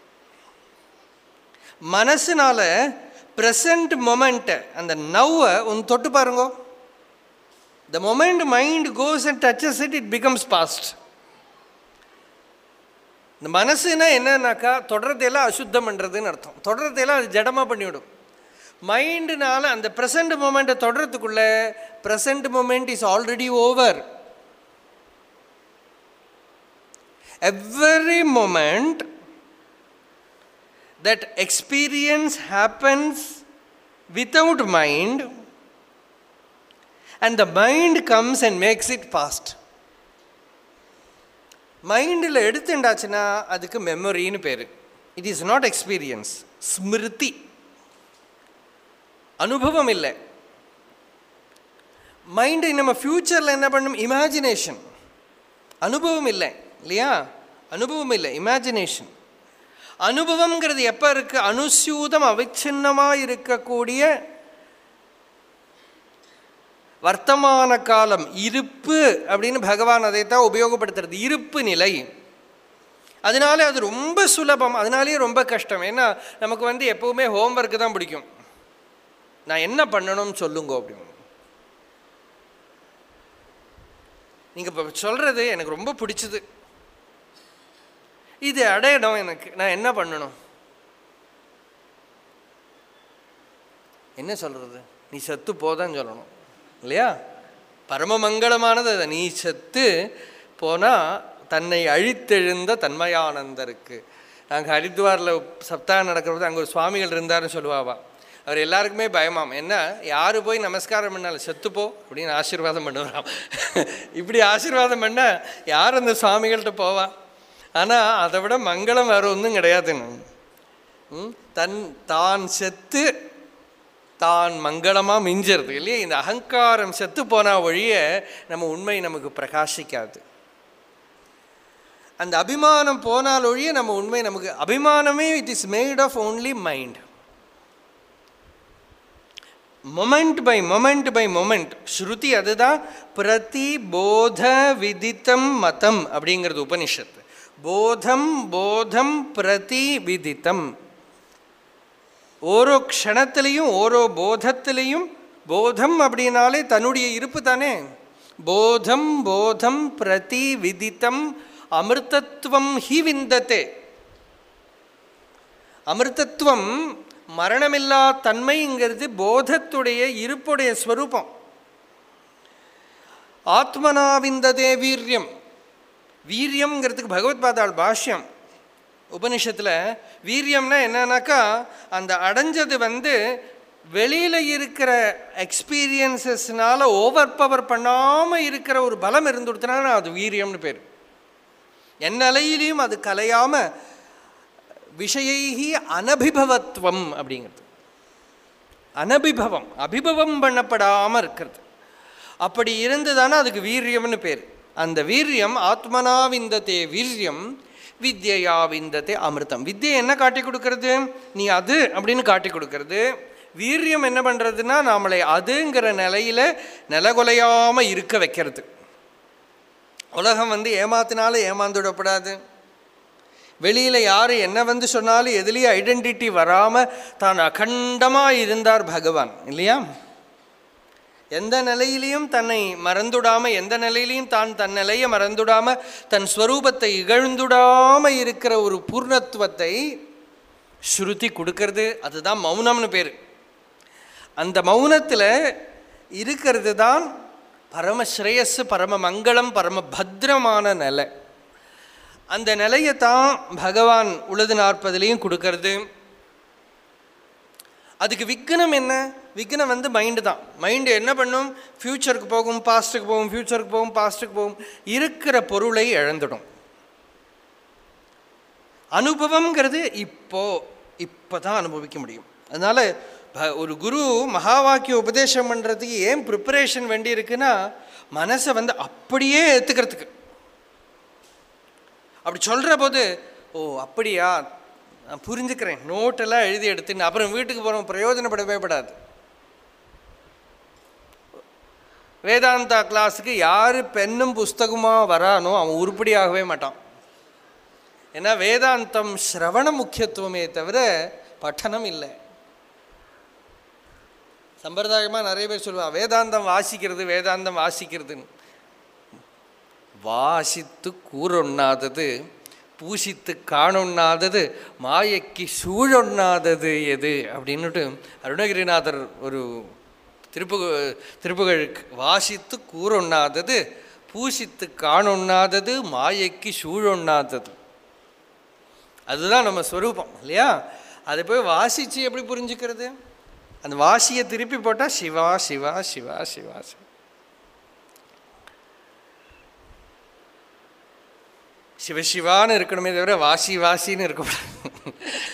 மனசுனால ப்ரெசண்ட் மொமெண்ட்டை அந்த நவ்வை ஒன்று தொட்டு பாருங்கோ the moment mind goes and touches it it becomes past இந்த மனசுனா என்னன்னாக்கா தொடர்றதையெல்லாம் அசுத்தம் பண்ணுறதுன்னு அர்த்தம் தொடர்றதையெல்லாம் அது ஜடமாக பண்ணிவிடும் மைண்டுனால அந்த ப்ரெசண்ட் மூமெண்ட்டை தொடர்றதுக்குள்ள present moment is already over every moment that experience happens without mind and the mind comes and makes it past மைண்டில் எடுத்துண்டாச்சுன்னா அதுக்கு மெமரின்னு பேர் இட் இஸ் நாட் எக்ஸ்பீரியன்ஸ் ஸ்மிருதி அனுபவம் இல்லை மைண்டு நம்ம ஃப்யூச்சரில் என்ன பண்ணும் இமேஜினேஷன் அனுபவம் இல்லை இல்லையா அனுபவம் இல்லை இமேஜினேஷன் அனுபவம்ங்கிறது எப்போ இருக்குது அனுசியூதம் அவிச்சின்னமாக இருக்கக்கூடிய வர்த்தமான காலம் இருப்பு அப்படின்னு பகவான் அதைத்தான் உபயோகப்படுத்துறது இருப்பு நிலை அதனால அது ரொம்ப சுலபம் அதனாலேயே ரொம்ப கஷ்டம் ஏன்னா நமக்கு வந்து எப்பவுமே ஹோம்ஒர்க்கு தான் பிடிக்கும் நான் என்ன பண்ணணும்னு சொல்லுங்க அப்படின்னு நீங்கள் இப்போ சொல்கிறது எனக்கு ரொம்ப பிடிச்சது இது அடையணும் எனக்கு நான் என்ன பண்ணணும் என்ன சொல்கிறது நீ செத்து போதான் சொல்லணும் இல்லையா பரமமங்கலமானது அது நீ செத்து போனால் தன்னை அழித்தெழுந்த தன்மயானந்தருக்கு நாங்கள் ஹரித்வாரில் சப்தாகம் நடக்கிறது அங்கே ஒரு சுவாமிகள் இருந்தாருன்னு சொல்லுவாவா அவர் எல்லாருக்குமே பயமாம் என்ன யார் போய் நமஸ்காரம் பண்ணாலும் செத்துப்போ அப்படின்னு ஆசீர்வாதம் பண்ணுவாராம் இப்படி ஆசீர்வாதம் பண்ண யார் அந்த சுவாமிகள்கிட்ட போவா ஆனால் அதை விட மங்களம் வேறு ஒன்றும் கிடையாதுன்னு ம்? தன் தான் செத்து தான் மங்களமாக மிஞ்சிறது இல்லையா இந்த அகங்காரம் செத்து போனால் ஒழிய நம்ம உண்மை நமக்கு பிரகாசிக்காது அந்த அபிமானம் போனால் ஒழிய நம்ம உண்மை நமக்கு அபிமானமே it is made of only mind moment by moment by moment ஸ்ருதி அதுதான் பிரதிபோத விதித்தம் மதம் அப்படிங்கிறது உபனிஷத்து போதம் போதம் பிரதி விதித்தம் ஓரோ க்ஷணத்திலையும் ஓரோ போதத்திலையும் போதம் அப்படின்னாலே தன்னுடைய இருப்பு தானே போதம் போதம் பிரதி விதித்தம் அமிர்தத்துவம் ஹி விந்தத்தே அமிர்தத்துவம் மரணமில்லா தன்மைங்கிறது போதத்துடைய இருப்புடைய ஸ்வரூபம் ஆத்மனா விந்ததே வீரியம் வீரியம்ங்கிறதுக்கு பகவத்பாதாள் பாஷ்யம் உபனிஷத்தில் வீரியம்னா என்னன்னாக்கா அந்த அடைஞ்சது வந்து வெளியில் இருக்கிற எக்ஸ்பீரியன்சஸ்னால ஓவர் பவர் பண்ணாமல் இருக்கிற ஒரு பலம் இருந்துடுத்துனா அது வீரியம்னு பேர் என் நிலையிலையும் அது கலையாமல் விஷயைஹி அனபிபவத்துவம் அப்படிங்கிறது அனபிபவம் அபிபவம் பண்ணப்படாமல் இருக்கிறது அப்படி இருந்ததானே அதுக்கு வீரியம்னு பேர் அந்த வீரியம் ஆத்மனா விந்ததே வீரியம் வித்யா விந்ததே அமிர்தம் வித்யை என்ன காட்டி கொடுக்கறது நீ அது அப்படின்னு காட்டி கொடுக்கறது வீரியம் என்ன பண்ணுறதுன்னா நம்மளை அதுங்கிற நிலையில் நிலகொலையாமல் இருக்க வைக்கிறது உலகம் வந்து ஏமாத்தினாலும் ஏமாந்துவிடப்படாது வெளியில் யார் என்ன வந்து சொன்னாலும் எதுலேயும் ஐடென்டிட்டி வராமல் தான் அகண்டமாக இருந்தார் பகவான் இல்லையா எந்த நிலையிலையும் தன்னை மறந்துடாமல் எந்த நிலையிலையும் தான் தன் நிலையை மறந்துடாமல் தன் ஸ்வரூபத்தை இகழ்ந்துடாமல் இருக்கிற ஒரு பூர்ணத்துவத்தை ஸ்ருதி கொடுக்கறது அதுதான் மௌனம்னு பேர் அந்த மௌனத்தில் இருக்கிறது தான் பரம ஸ்ரேயஸ் பரம மங்களம் பரம பத்திரமான நிலை அந்த நிலையை தான் பகவான் உழுது நாற்பதுலேயும் கொடுக்கறது அதுக்கு விக்னம் என்ன விக்னம் வந்து மைண்டு தான் மைண்டு என்ன பண்ணும் ஃப்யூச்சருக்கு போகும் பாஸ்ட்டுக்கு போகும் ஃப்யூச்சருக்கு போகும் பாஸ்ட்டுக்கு போகும் இருக்கிற பொருளை இழந்துடும் அனுபவம்ங்கிறது இப்போ இப்போ தான் அனுபவிக்க முடியும் அதனால் ப- ஒரு குரு மகா வாக்கிய உபதேசம் பண்ணுறதுக்கு ஏன் ப்ரிப்பரேஷன் வேண்டி இருக்குன்னா மனசை வந்து அப்படியே ஏற்றுக்கிறதுக்கு அப்படி சொல்கிற போது ஓ அப்படியா நான் புரிஞ்சுக்கிறேன் நோட்டெல்லாம் எழுதி எடுத்துன்னு அப்புறம் வீட்டுக்கு போகிறோம் பிரயோஜனப்படவே படாது வேதாந்தா கிளாஸுக்கு யார் பெண்ணும் புஸ்தகமாக வரானோ அவன் உருப்படியாகவே மாட்டான் ஏன்னா வேதாந்தம் சிரவண முக்கியத்துவமே தவிர பட்டணம் இல்லை சம்பிரதாயமாக நிறைய பேர் சொல்லுவாங்க வேதாந்தம் வாசிக்கிறது வேதாந்தம் வாசிக்கிறதுன்னு வாசித்து கூறொண்ணாதது பூசித்து காணொண்ணாதது மாயைக்கு சூழொண்ணாதது எது அப்படின்னுட்டு அருணகிரிநாதர் ஒரு திருப்புக திருப்புகழுக்கு வாசித்து கூறொண்ணாதது பூசித்து காணொண்ணாதது மாயைக்கு சூழொண்ணாதது அதுதான் நம்ம ஸ்வரூபம் இல்லையா அதை போய் வாசித்து எப்படி புரிஞ்சுக்கிறது அந்த வாசியை திருப்பி போட்டால் சிவா சிவா சிவா சிவா சிவா சிவசிவான்னு இருக்கணுமே தவிர வாசி வாசின்னு இருக்கக்கூடாது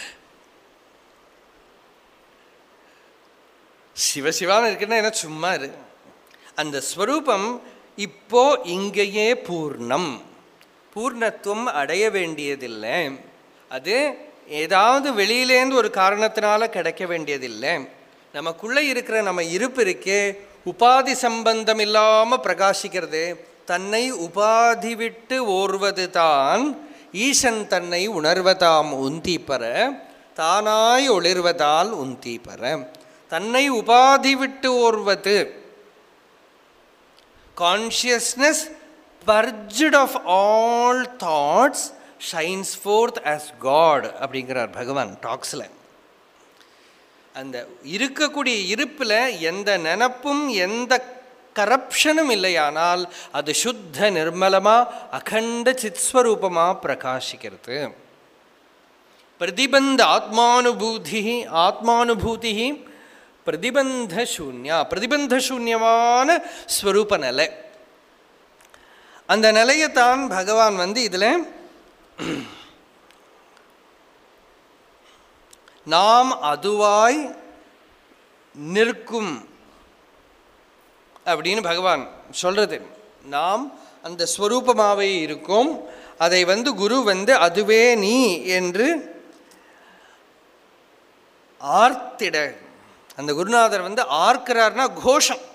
சிவசிவான்னு இருக்குன்னா என்ன சும்மா இரு அந்த ஸ்வரூபம் இப்போ இங்கேயே பூர்ணம் பூர்ணத்துவம் அடைய வேண்டியதில்லை அது ஏதாவது வெளியிலேருந்து ஒரு காரணத்தினால கிடைக்க வேண்டியதில்லை நமக்குள்ளே இருக்கிற நம்ம இருப்பு இருக்கே உபாதி சம்பந்தம் இல்லாமல் பிரகாசிக்கிறது தன்னை உபாதி விட்டு ஓர்வது தான் ஈசன் தன்னை உணர்வதாம் உந்தி பெற தானாய் ஒளிர்வதால் உந்தி பெற தன்னை உபாதி விட்டு ஓர்வது consciousness purged of all thoughts shines forth as God அப்படிங்கிறார் பகவான் டாக்ஸில் அந்த இருக்கக்கூடிய இருப்பில் எந்த நினப்பும் எந்த கரப்ஷனும் இல்லையானால் அது சுத்த நிர்மலமாக அகண்ட சித்ஸ்வரூபமாக பிரகாசிக்கிறது பிரதிபந்த ஆத்மானுபூதி ஆத்மானுபூதி பிரதிபந்த சூன்யா பிரதிபந்த சூன்யமான ஸ்வரூப நிலை அந்த நிலையைத்தான் பகவான் வந்து இதில் நாம் அதுவாய் நிற்கும் அப்படின்னு பகவான் சொல்றது நாம் அந்த ஸ்வரூபமாகவே இருக்கும் அதை வந்து குரு வந்து அதுவே நீ என்று ஆர்த்திட அந்த குருநாதர் வந்து ஆர்க்கிறார்னா கோஷம்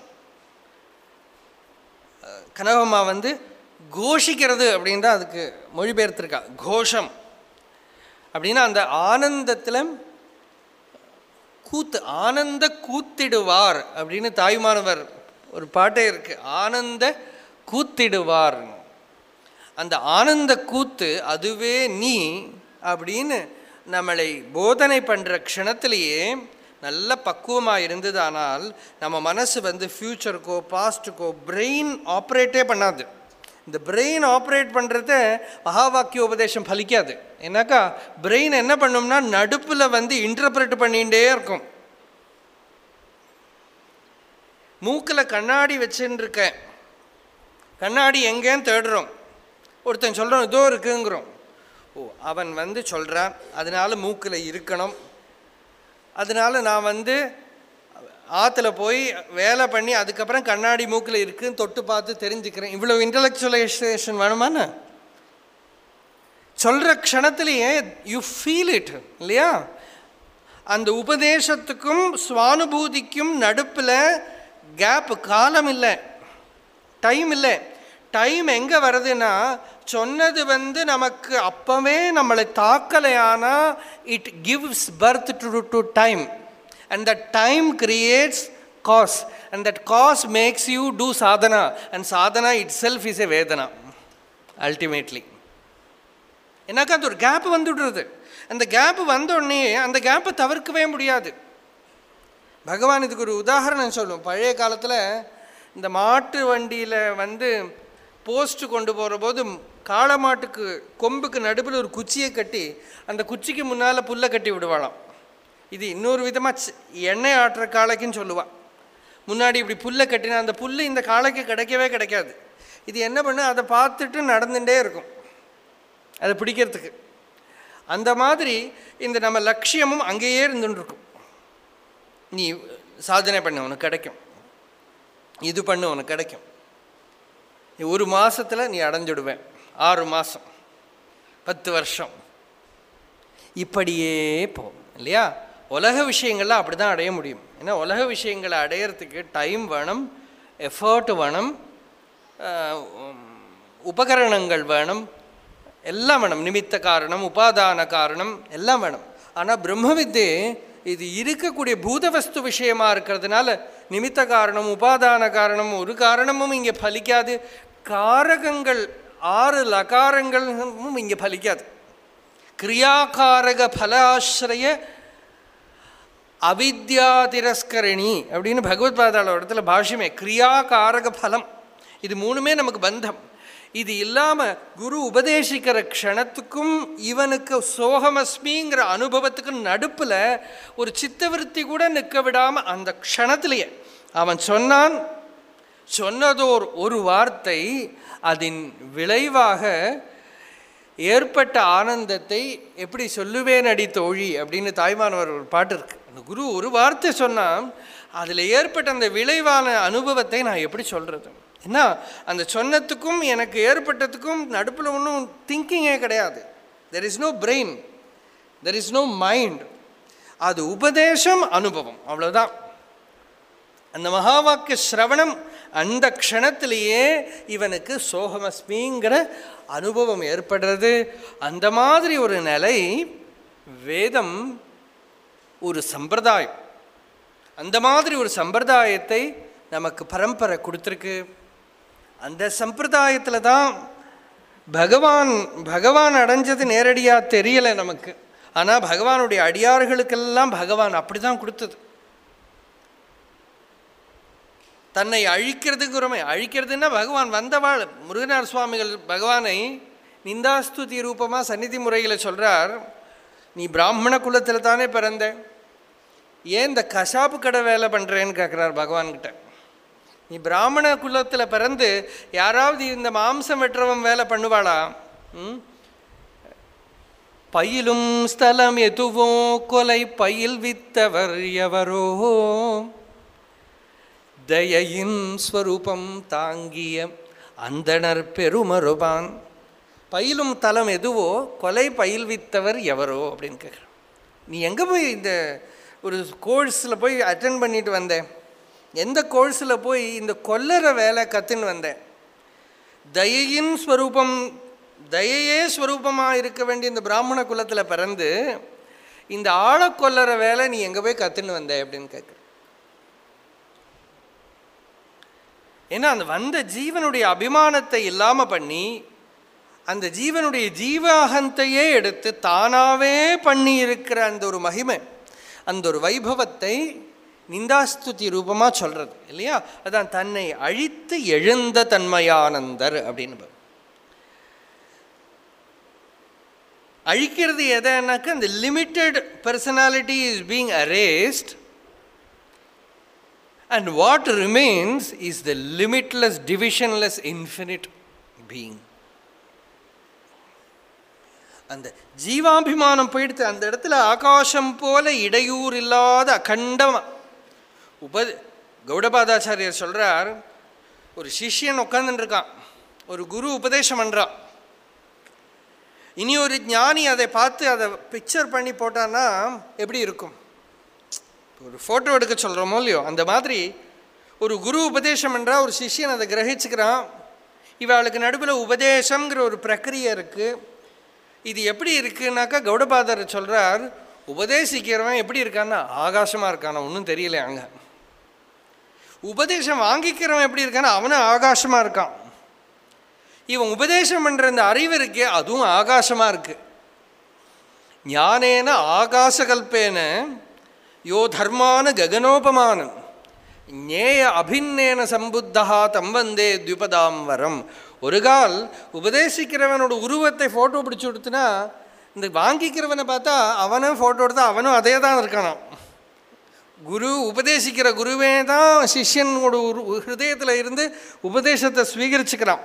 அஹ் கனகம்மா வந்து கோஷிக்கிறது அப்படின்னு தான் அதுக்கு மொழிபெயர்த்திருக்கா கோஷம் அப்படின்னா அந்த ஆனந்தத்தில் கூத்து ஆனந்த கூத்திடுவார் அப்படின்னு தாய்மானவர் ஒரு பாட்டே இருக்கு ஆனந்த கூத்திடுவார் அந்த ஆனந்த கூத்து அதுவே நீ அப்படின்னு நம்மளை போதனை பண்ணுற க்ஷணத்திலேயே நல்ல பக்குவமாக இருந்ததானால் நம்ம மனசு வந்து ஃப்யூச்சருக்கோ பாஸ்ட்டுக்கோ பிரெயின் ஆப்ரேட்டே பண்ணாது இந்த பிரெயின் ஆப்ரேட் பண்ணுறத மகா வாக்கிய உபதேசம் பலிக்காது ஏன்னாக்கா பிரெயின் என்ன பண்ணும்னா நடுப்பில் வந்து இன்டர்பிரட் பண்ணிகிட்டே இருக்கும் மூக்கில் கண்ணாடி வச்சுன்னு இருக்கேன் கண்ணாடி எங்கேன்னு தேடுறோம் ஒருத்தன் சொல்கிறோம் இதோ இருக்குங்கிறோம் ஓ அவன் வந்து சொல்கிறான் அதனால மூக்கில் இருக்கணும் அதனால நான் வந்து ஆற்றுல போய் வேலை பண்ணி அதுக்கப்புறம் கண்ணாடி மூக்கில் இருக்குன்னு தொட்டு பார்த்து தெரிஞ்சுக்கிறேன் இவ்வளோ இன்டலெக்சுவலைசேஷன் வேணுமாண்ணா சொல்கிற க்ஷணத்திலேயே யூ ஃபீல் இட் இல்லையா அந்த உபதேசத்துக்கும் சுவானுபூதிக்கும் நடுப்பில் கேப் காலம் இல்லை டைம் இல்லை டைம் எங்கே வருதுன்னா சொன்னது வந்து நமக்கு அப்போவே நம்மளை தாக்கலையானா it gives birth to to time and the time creates cause and that cause makes you do sadhana and sadhana itself is a vedana ultimately எனக்கு அது ஒரு கேப் வந்துடுறது அந்த கேப் வந்தோடனே அந்த கேப்பை தவிர்க்கவே முடியாது பகவான் இதுக்கு ஒரு உதாரணம் சொல்லும் பழைய காலத்தில் இந்த மாட்டு வண்டியில் வந்து போஸ்ட் கொண்டு போகிற போது காளை மாட்டுக்கு கொம்புக்கு நடுவில் ஒரு குச்சியை கட்டி அந்த குச்சிக்கு முன்னால் புல்லை கட்டி விடுவாளாம் இது இன்னொரு விதமாக எண்ணெய் ஆட்டுற காளைக்குன்னு சொல்லுவாள் முன்னாடி இப்படி புல்லை கட்டினா அந்த புல் இந்த காளைக்கு கிடைக்கவே கிடைக்காது இது என்ன பண்ணு அதை பார்த்துட்டு நடந்துகிட்டே இருக்கும் அதை பிடிக்கிறதுக்கு அந்த மாதிரி இந்த நம்ம லட்சியமும் அங்கேயே இருந்துட்டு இருக்கும் நீ சாதனை பண்ண உனக்கு கிடைக்கும் இது பண்ணு உனக்கு கிடைக்கும் நீ ஒரு மாசத்துல நீ அடைஞ்சிடுவேன் ஆறு மாதம் பத்து வருஷம் இப்படியே போகும் இல்லையா உலக விஷயங்கள்லாம் அப்படி தான் அடைய முடியும் ஏன்னா உலக விஷயங்களை அடையிறதுக்கு டைம் வேணும் எஃபர்ட் வேணும் ஆஹ் உம், உபகரணங்கள் வேணும் எல்லாம் வேணும் நிமித்த காரணம் உபாதான காரணம் எல்லாம் வேணும் ஆனால் பிரம்மவித்தே இது இருக்கக்கூடிய பூதவஸ்து விஷயமா இருக்கிறதுனால நிமித்த காரணம் உபாதான காரணம் ஒரு காரணமும் இங்கே பலிக்காது காரகங்கள் ஆறு லகாரங்களும் இங்கே பலிக்காது கிரியாகாரக பலாசிரய அவித்யா திரஸ்கரணி அப்படின்னு பகவத்பாதாள இடத்துல பாஷ்யமே கிரியாகாரக பலம் இது மூணுமே நமக்கு பந்தம் இது இல்லாமல் குரு உபதேசிக்கிற க்ஷணத்துக்கும் இவனுக்கு சோகமஸ்மிங்கிற அனுபவத்துக்கும் நடுப்பில் ஒரு சித்தவிருத்தி கூட நிற்க விடாமல் அந்த க்ஷணத்திலேயே அவன் சொன்னான் சொன்னதோர் ஒரு வார்த்தை அதன் விளைவாக ஏற்பட்ட ஆனந்தத்தை எப்படி சொல்லுவேன் அடி தோழி அப்படின்னு தாய்மானவர் ஒரு பாட்டு இருக்கு அந்த குரு ஒரு வார்த்தை சொன்னால் அதில் ஏற்பட்ட அந்த விளைவான அனுபவத்தை நான் எப்படி சொல்கிறது என்ன அந்த சொன்னதுக்கும் எனக்கு ஏற்பட்டதுக்கும் நடுப்பில் ஒன்றும் திங்கிங்கே கிடையாது there is no brain there is no mind அது உபதேசம் அனுபவம் அவ்வளோதான் அந்த மகாவாக்கிய சிரவணம் அந்த க்ஷணத்திலேயே இவனுக்கு சோகமஸ்மிங்கிற அனுபவம் ஏற்படுறது அந்த மாதிரி ஒரு நிலை வேதம் ஒரு சம்பிரதாயம் அந்த மாதிரி ஒரு சம்பிரதாயத்தை நமக்கு பரம்பரை கொடுத்துருக்கு அந்த சம்பிரதாயத்தில் தான் பகவான் பகவான் அடைஞ்சது நேரடியாக தெரியலை நமக்கு ஆனால் பகவானுடைய அடியார்களுக்கெல்லாம் பகவான் அப்படி தான் கொடுத்தது தன்னை அழிக்கிறதுங்கிறோமே அழிக்கிறதுன்னா பகவான் வந்தவாள் முருகனார் சுவாமிகள் பகவானை நிந்தாஸ்துதி ரூபமாக சந்நிதி முறையில் சொல்கிறார் நீ பிராமண குலத்தில் தானே பிறந்த ஏன் இந்த கசாப்பு கடை வேலை பண்ணுறேன்னு கேட்குறார் பகவான்கிட்ட நீ பிராமண குலத்தில் பிறந்து யாராவது இந்த மாம்சம் வெட்டுறவன் வேலை பண்ணுவாளா ம் பயிலும் ஸ்தலம் எதுவோ கொலை பயில் வித்தவர் எவரோ தயையின் ஸ்வரூபம் தாங்கிய அந்தணர் பெருமருபான் பயிலும் தலம் எதுவோ கொலை பயில்வித்தவர் எவரோ அப்படின்னு கேட்குறான் நீ எங்கே போய் இந்த ஒரு கோர்ஸில் போய் அட்டன் பண்ணிட்டு வந்தேன் எந்த கோர்ஸில் போய் இந்த கொல்லற வேலை கற்றுன்னு வந்தேன் தயையின் ஸ்வரூபம் தயையே ஸ்வரூபமாக இருக்க வேண்டிய இந்த பிராமண குலத்தில் பிறந்து இந்த ஆழ கொல்லற வேலை நீ எங்கே போய் கற்றுன்னு வந்த அப்படின்னு கேட்குற ஏன்னா அந்த வந்த ஜீவனுடைய அபிமானத்தை இல்லாமல் பண்ணி அந்த ஜீவனுடைய ஜீவாகந்தையே எடுத்து தானாவே பண்ணி இருக்கிற அந்த ஒரு மகிமை அந்த ஒரு வைபவத்தை நிந்தாஸ்துதி ரூபமாக சொல்கிறது இல்லையா அதான் தன்னை அழித்து எழுந்த தன்மையானந்தர் அப்படின்னு அழிக்கிறது எதைனாக்கா அந்த limited personality is being arrest and what remains is the limitless divisionless infinite being அந்த ஜீவாபிமானம் போயிடுத்து அந்த இடத்துல ஆகாசம் போல இடையூறு இல்லாத அகண்டமா உப கௌடபாதாச்சாரியர் சொல்றார் ஒரு சிஷ்யன் உட்காந்துட்டு இருக்கான் ஒரு குரு உபதேசம் பண்றான் இனி ஒரு ஞானி அதை பார்த்து அதை பிக்சர் பண்ணி போட்டான்னா எப்படி இருக்கும் ஒரு ஃபோட்டோ எடுக்க சொல்கிறோமோ இல்லையோ அந்த மாதிரி ஒரு குரு உபதேசம் பண்ணுறா ஒரு சிஷ்யன் அதை கிரகிச்சுக்கிறான் இவளுக்கு நடுவில் உபதேசங்கிற ஒரு பிரக்கிரியை இருக்குது இது எப்படி இருக்குன்னாக்கா கௌடபாதர் சொல்கிறார் உபதேசிக்கிறவன் எப்படி இருக்கான்னா ஆகாசமாக இருக்கானா ஒன்றும் தெரியல அங்கே உபதேசம் வாங்கிக்கிறவன் எப்படி இருக்கான்னா அவனும் ஆகாசமாக இருக்கான் இவன் உபதேசம் பண்ணுற இந்த அறிவு இருக்கே அதுவும் ஆகாசமாக இருக்கு ஞானேன ஆகாசகல்பேன யோ தர்மான ககனோபமானம் ஞேய அபிநேன சம்புத்தா தம் வந்தே த்விபதாம் வரம் ஒரு கால் உபதேசிக்கிறவனோட உருவத்தை ஃபோட்டோ பிடிச்சி கொடுத்துனா இந்த வாங்கிக்கிறவனை பார்த்தா அவனும் ஃபோட்டோ எடுத்தா அவனும் அதே தான் இருக்கானாம் குரு உபதேசிக்கிற குருவே தான் சிஷ்யனோட உரு ஹிருதயத்தில் இருந்து உபதேசத்தை ஸ்வீகரிச்சுக்கிறான்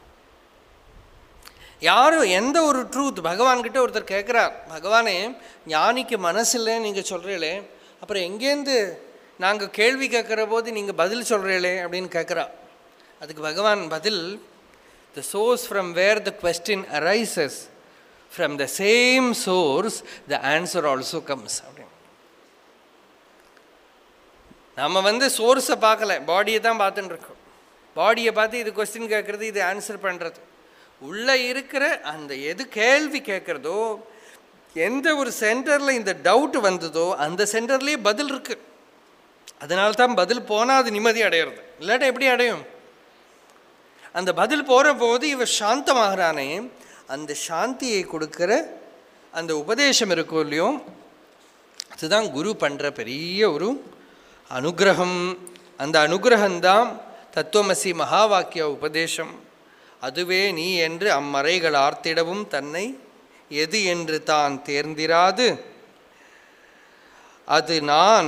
யாரும் எந்த ஒரு ட்ரூத் பகவான்கிட்ட ஒருத்தர் கேட்குறார் பகவானே ஞானிக்கு மனசு இல்லைன்னு நீங்கள் சொல்கிறீங்களே அப்புறம் எங்கேருந்து நாங்கள் கேள்வி கேட்குற போது நீங்கள் பதில் சொல்கிறீங்களே அப்படின்னு கேட்குறா அதுக்கு பகவான் பதில் the source from where the question arises from the same source the answer also comes அப்படின்னு நம்ம வந்து சோர்ஸை பார்க்கல பாடியை தான் பார்த்துட்டு இருக்கோம் பாடியை பார்த்து இது கொஸ்டின் கேட்குறது இது ஆன்சர் பண்ணுறது உள்ளே இருக்கிற அந்த எது கேள்வி கேட்குறதோ எந்த ஒரு சென்டரில் இந்த டவுட் வந்ததோ அந்த சென்டர்லேயே பதில் இருக்குது அதனால தான் பதில் போனால் அது நிம்மதி அடையிறது இல்லாட்டா எப்படி அடையும் அந்த பதில் போகிற போது இவ சாந்தமாகறானே அந்த சாந்தியை கொடுக்கிற அந்த உபதேசம் இருக்கும் இல்லையோ அதுதான் குரு பண்ணுற பெரிய ஒரு அனுகிரகம் அந்த அனுகிரகம்தான் தத்துவமசி மகா வாக்கிய உபதேசம் அதுவே நீ என்று அம்மறைகள் ஆர்த்திடவும் தன்னை எது என்று தான் தேர்ந்திராது அது நான்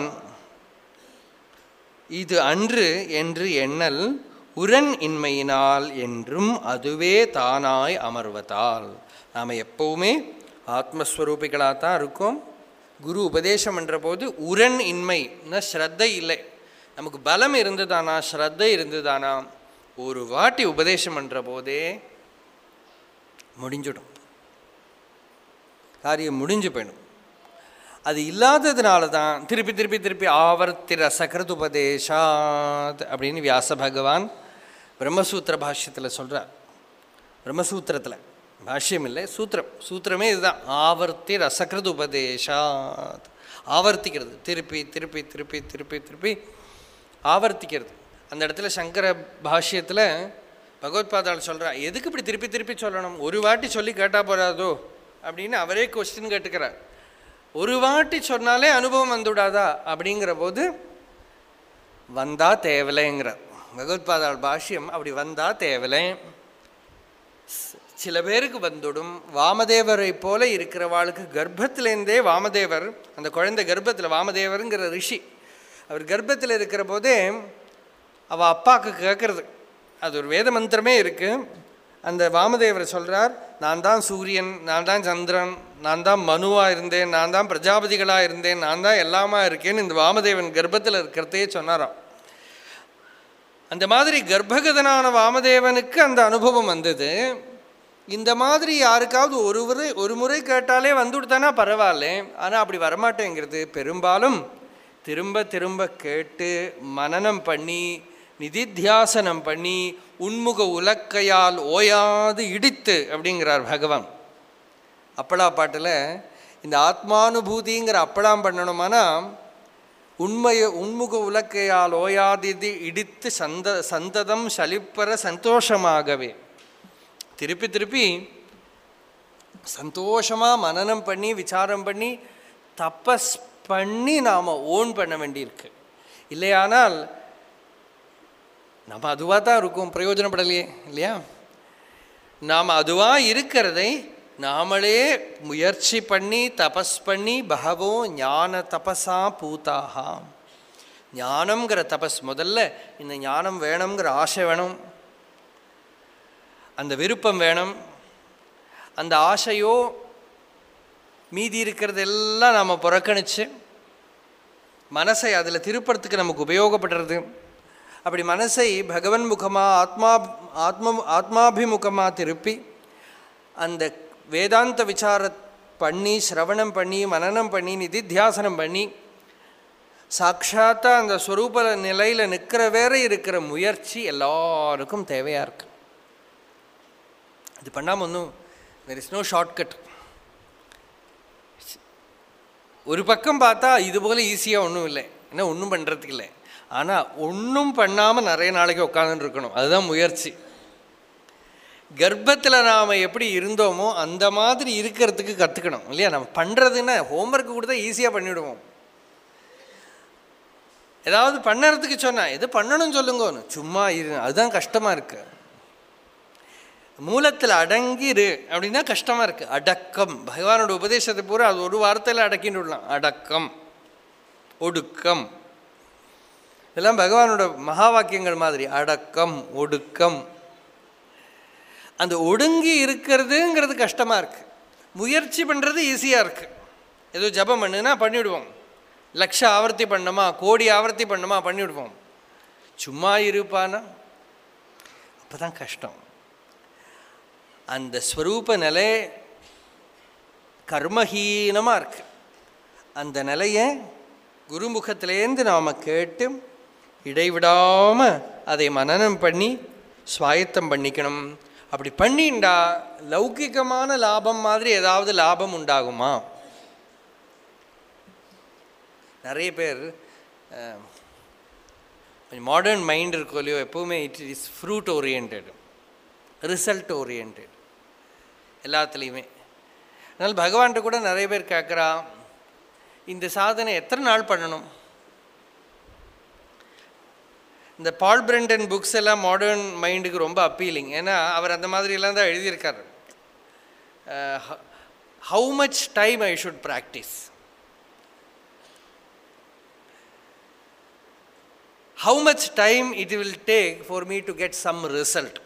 இது அன்று என்று எண்ணல் உரன் இன்மையினால் என்றும் அதுவே தானாய் அமர்வதால் நாம் எப்பவுமே ஆத்மஸ்வரூபிகளாக தான் இருக்கோம் குரு உபதேசம் பண்ணுற போது உரன் இன்மைன்னா ஸ்ரத்தை இல்லை நமக்கு பலம் இருந்ததானா ஸ்ரத்தை இருந்ததானா ஒரு வாட்டி உபதேசம் பண்ணுற போதே முடிஞ்சிடும் காரியம் முடிஞ்சு போயிடும் அது இல்லாததுனால தான் திருப்பி திருப்பி திருப்பி ஆவர்த்திர சக்கரதுபதேசாத் அப்படின்னு வியாச பகவான் பிரம்மசூத்திர பாஷ்யத்தில் சொல்கிறார் பிரம்மசூத்திரத்தில் பாஷ்யம் இல்லை சூத்திரம் சூத்திரமே இதுதான் ஆவர்த்தி ரசகிருது உபதேசாத் ஆவர்த்திக்கிறது திருப்பி திருப்பி திருப்பி திருப்பி திருப்பி ஆவர்த்திக்கிறது அந்த இடத்துல சங்கர பாஷ்யத்தில் பகவத்பாதால் சொல்கிறா எதுக்கு இப்படி திருப்பி திருப்பி சொல்லணும் ஒரு வாட்டி சொல்லி கேட்டால் போறாதோ அப்படின்னு அவரே கொஸ்டின் கேட்டுக்கிறார் ஒரு வாட்டி சொன்னாலே அனுபவம் வந்துவிடாதா அப்படிங்கிற போது வந்தா தேவலைங்கிறார் பகவத்பாதாள் பாஷ்யம் அப்படி வந்தா தேவலை ஸ்- சில பேருக்கு வந்துடும் வாமதேவரை போல இருக்கிறவாளுக்கு கர்ப்பத்திலேருந்தே வாமதேவர் அந்த குழந்தை கர்ப்பத்தில் வாமதேவருங்கிற ரிஷி அவர் கர்ப்பத்தில் இருக்கிற போதே அவள் அப்பாவுக்கு கேட்குறது அது ஒரு வேத மந்திரமே இருக்குது அந்த வாமதேவர் சொல்கிறார் நான் தான் சூரியன் நான் தான் சந்திரன் நான் தான் மனுவாக இருந்தேன் நான் தான் பிரஜாபதிகளாக இருந்தேன் நான் தான் எல்லாமா இருக்கேன்னு இந்த வாமதேவன் கர்ப்பத்தில் இருக்கிறதே சொன்னாராம் அந்த மாதிரி கர்ப்பகதனான வாமதேவனுக்கு அந்த அனுபவம் வந்தது இந்த மாதிரி யாருக்காவது ஒரு முறை ஒரு முறை கேட்டாலே வந்துவிட்டானா பரவாயில்ல ஆனால் அப்படி வரமாட்டேங்கிறது பெரும்பாலும் திரும்ப திரும்ப கேட்டு மனனம் பண்ணி நிதித்தியாசனம் பண்ணி உன்முக உலக்கையால் ஓயாது இடித்து அப்படிங்கிறார் பகவான் அப்பளா பாட்டில் இந்த ஆத்மானுபூதிங்கிற அப்பளாம் பண்ணணுமானா உண்மைய உண்முக உலக்கையால் ஓயாதிதி இடித்து சந்த சந்ததம் சலிப்பற சந்தோஷமாகவே திருப்பி திருப்பி சந்தோஷமாக மனனம் பண்ணி விசாரம் பண்ணி தபஸ் பண்ணி நாம் ஓன் பண்ண வேண்டியிருக்கு இல்லையானால் நம்ம அதுவாக தான் இருக்கும் பிரயோஜனப்படலையே இல்லையா நாம் அதுவாக இருக்கிறதை நாமளே முயற்சி பண்ணி தபஸ் பண்ணி பகவோ ஞான தபஸா பூதாக ஞானம்ங்கிற தபஸ் முதல்ல இந்த ஞானம் வேணுங்கிற ஆசை வேணும் அந்த விருப்பம் வேணும் அந்த ஆசையோ மீதி இருக்கிறது எல்லாம் நாம் புறக்கணிச்சு மனசை அதில் திருப்பறத்துக்கு நமக்கு உபயோகப்படுறது அப்படி மனசை பகவன் முகமாக ஆத்மா ஆத்ம ஆத்மாபிமுகமாக திருப்பி அந்த வேதாந்த விசார பண்ணி சிரவணம் பண்ணி மனனம் பண்ணி நிதித்தியாசனம் பண்ணி சாட்சாத்தா அந்த ஸ்வரூப நிலையில் நிற்கிற வேற இருக்கிற முயற்சி எல்லாருக்கும் தேவையாக இருக்கு இது பண்ணாமல் ஒன்றும் தெர் இஸ் நோ ஷார்ட்கட் ஒரு பக்கம் பார்த்தா இது போல் ஈஸியாக ஒன்றும் இல்லை ஏன்னா ஒன்றும் பண்ணுறதுக்கு இல்லை ஆனால் ஒன்றும் பண்ணாமல் நிறைய நாளைக்கு உட்காந்துட்டு இருக்கணும் அதுதான் முயற்சி கர்ப்பத்தில் நாம் எப்படி இருந்தோமோ அந்த மாதிரி இருக்கிறதுக்கு கற்றுக்கணும் இல்லையா நம்ம பண்ணுறதுன்னா ஹோம்ஒர்க் கொடுத்தா ஈஸியாக பண்ணிவிடுவோம் ஏதாவது பண்ணுறதுக்கு சொன்னால் எது பண்ணணும்னு சொல்லுங்கன்னு சும்மா இரு அதுதான் கஷ்டமாக இருக்கு மூலத்தில் அடங்கிரு அப்படின்னா கஷ்டமாக இருக்குது அடக்கம் பகவானோட உபதேசத்தை பூரா அது ஒரு வார்த்தையில் அடக்கின்னு விடலாம் அடக்கம் ஒடுக்கம் இதெல்லாம் பகவானோட மகா வாக்கியங்கள் மாதிரி அடக்கம் ஒடுக்கம் அந்த ஒடுங்கி இருக்கிறதுங்கிறது கஷ்டமாக இருக்குது முயற்சி பண்ணுறது ஈஸியாக இருக்குது ஏதோ ஜபம் பண்ணுன்னா பண்ணிவிடுவோம் லட்ச ஆவர்த்தி பண்ணணுமா கோடி ஆவர்த்தி பண்ணணுமா பண்ணிவிடுவோம் சும்மா இருப்பானா அப்போ தான் கஷ்டம் அந்த ஸ்வரூப நிலை கர்மஹீனமாக இருக்கு அந்த நிலையை குருமுகத்திலேருந்து நாம் கேட்டு இடைவிடாமல் அதை மனனம் பண்ணி சுவாயத்தம் பண்ணிக்கணும் அப்படி பண்ணிண்டா லௌகிகமான லாபம் மாதிரி ஏதாவது லாபம் உண்டாகுமா நிறைய பேர் மாடர்ன் மைண்ட் இருக்கோ இல்லையோ எப்போவுமே it is fruit orient result orient எல்லாத்துலேயுமே அதனால் பகவான்கிட்ட கூட நிறைய பேர் கேட்குறா இந்த சாதனை எத்தனை நாள் பண்ணணும் இந்த பால் பிரெண்டன் புக்ஸ் எல்லாம் மாடர்ன் மைண்டுக்கு ரொம்ப அப்பீலிங் ஏன்னா அவர் அந்த மாதிரிலாம் தான் எழுதியிருக்காரு how much time I should practise how much time it will take for me to get some result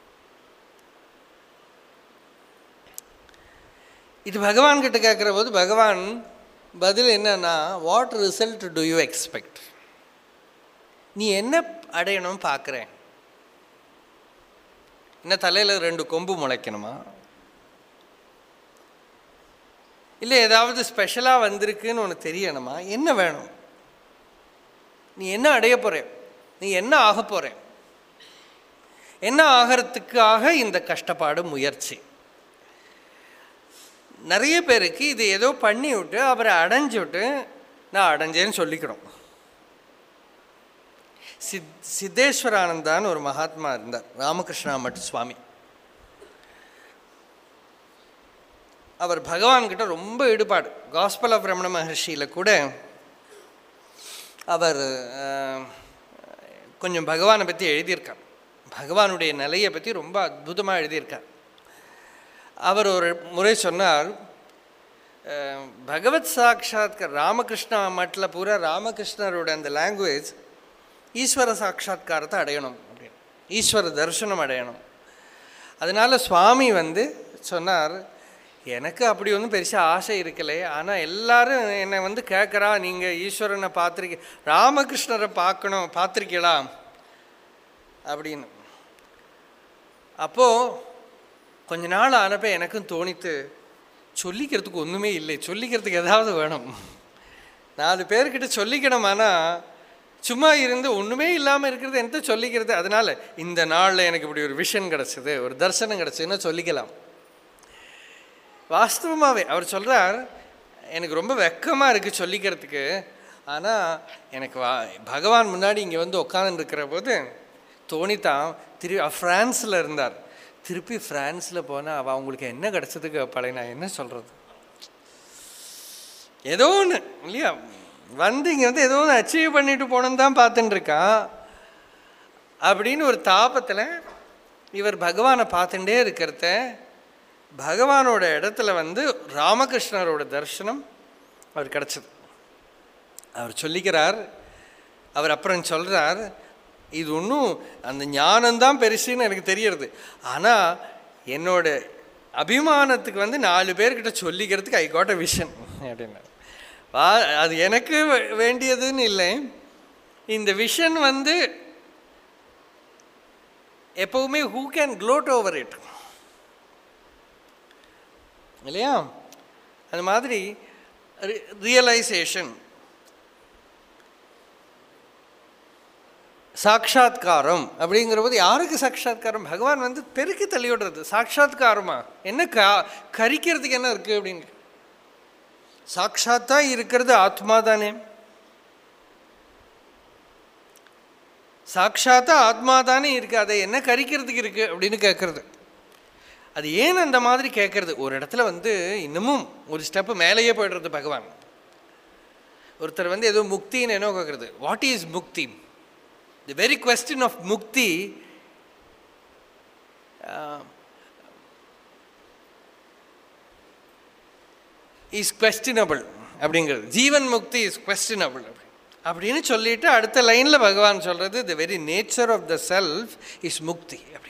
இது பகவான் கிட்ட கேட்குற போது பகவான் பதில் என்னன்னா what result do you expect நீ என்ன அடையணும் பார்க்குறேன் என்ன தலையில் ரெண்டு கொம்பு முளைக்கணுமா இல்லை ஏதாவது ஸ்பெஷலாக வந்திருக்குன்னு உனக்கு தெரியணுமா என்ன வேணும் நீ என்ன அடைய போகிற நீ என்ன ஆக போகிற என்ன ஆகிறதுக்காக இந்த கஷ்டப்பாடு முயற்சி நிறைய பேருக்கு இது ஏதோ பண்ணி விட்டு அவரை அடைஞ்சு விட்டு நான் அடைஞ்சேன்னு சொல்லிக்கணும் சித் சித்தேஸ்வரானந்தான்னு ஒரு மகாத்மா இருந்தார் ராமகிருஷ்ணா மட் சுவாமி அவர் பகவான்கிட்ட ரொம்ப ஈடுபாடு காஸ்பல் ஆஃப் ரமண மகர்ஷியில் கூட அவர் கொஞ்சம் பகவானை பற்றி எழுதியிருக்கார் பகவானுடைய நிலையை பற்றி ரொம்ப அற்புதமாக எழுதியிருக்கார் அவர் ஒரு முறை சொன்னார் பகவத் சாட்சாத்கார் ராமகிருஷ்ணா மட்டில் பூரா ராமகிருஷ்ணரோட அந்த லாங்குவேஜ் ஈஸ்வர சாட்சா்காரத்தை அடையணும் அப்படின்னு ஈஸ்வர தரிசனம் அடையணும் அதனால் சுவாமி வந்து சொன்னார் எனக்கு அப்படி ஒன்றும் பெருசாக ஆசை இருக்கலை ஆனால் எல்லாரும் என்னை வந்து கேட்குறா நீங்கள் ஈஸ்வரனை பார்த்துருக்கீ ராமகிருஷ்ணரை பார்க்கணும் பார்த்துருக்கீங்களா அப்படின்னு அப்போது கொஞ்ச நாள் ஆனப்ப எனக்கும் தோணித்து சொல்லிக்கிறதுக்கு ஒன்றுமே இல்லை சொல்லிக்கிறதுக்கு ஏதாவது வேணும் நாலு பேர்கிட்ட சொல்லிக்கணும் ஆனால் சும்மா இருந்து ஒன்றுமே இல்லாமல் இருக்கிறது என்கிட்ட சொல்லிக்கிறது அதனால் இந்த நாளில் எனக்கு இப்படி ஒரு விஷன் கிடச்சிது ஒரு தரிசனம் கிடச்சதுன்னா சொல்லிக்கலாம் வாஸ்தவமாகவே அவர் சொல்கிறார் எனக்கு ரொம்ப வெக்கமாக இருக்குது சொல்லிக்கிறதுக்கு ஆனால் எனக்கு வா பகவான் முன்னாடி இங்கே வந்து உட்காந்துருக்கிற போது தோணித்தான் திரு ஃப்ரான்ஸில் இருந்தார் திருப்பி ஃப்ரான்ஸில் போனால் அவள் அவங்களுக்கு என்ன கிடச்சதுக்கு பழைய நான் என்ன சொல்கிறது ஏதோ ஒன்று இல்லையா வந்து இங்கே வந்து ஏதோ ஒன்று அச்சீவ் பண்ணிட்டு போகணுன்னு தான் பார்த்துட்டு இருக்கான் அப்படின்னு ஒரு தாபத்தில் இவர் பகவானை பார்த்துட்டே இருக்கிறத பகவானோட இடத்துல வந்து ராமகிருஷ்ணரோட தரிசனம் அவர் கிடச்சது அவர் சொல்லிக்கிறார் அவர் அப்புறம் சொல்கிறார் இது ஒன்றும் அந்த ஞானம்தான் பெருசுன்னு எனக்கு தெரியறது ஆனால் என்னோட அபிமானத்துக்கு வந்து நாலு பேர்கிட்ட சொல்லிக்கிறதுக்கு ஐ காட் அ விஷன் அப்படின்னார் வா அது எனக்கு வே- வேண்டியதுன்னு இல்லை இந்த விஷன் வந்து எப்பவுமே who can gloat over it இல்லையா அது மாதிரி ரியலைசேஷன் சாட்சாத்காரம் அப்படிங்கிற போது யாருக்கு சாட்சாத்காரம் பகவான் வந்து பெருக்கி தள்ளி விடுறது சாட்சாத்காரமா என்ன கா கரிக்கிறதுக்கு என்ன இருக்குது அப்படின்னு சாட்சாத்தா இருக்கிறது ஆத்மா தானே சாட்சாத்தா ஆத்மா தானே இருக்குது அதை என்ன கரிக்கிறதுக்கு இருக்குது அப்படின்னு கேட்குறது அது ஏன் அந்த மாதிரி கேட்குறது ஒரு இடத்துல வந்து இன்னமும் ஒரு ஸ்டெப்பு மேலேயே போய்டுறது பகவான் ஒருத்தர் வந்து ஏதோ முக்தின்னு என்ன கேட்குறது what is mukti the very question of mukti is questionable அப்படிங்கிறது ஜீவன் முக்தி இஸ் கொஸ்டினபிள் அப்படின்னு சொல்லிட்டு அடுத்த லைனில் பகவான் சொல்கிறது the very nature of the self is mukti அப்படி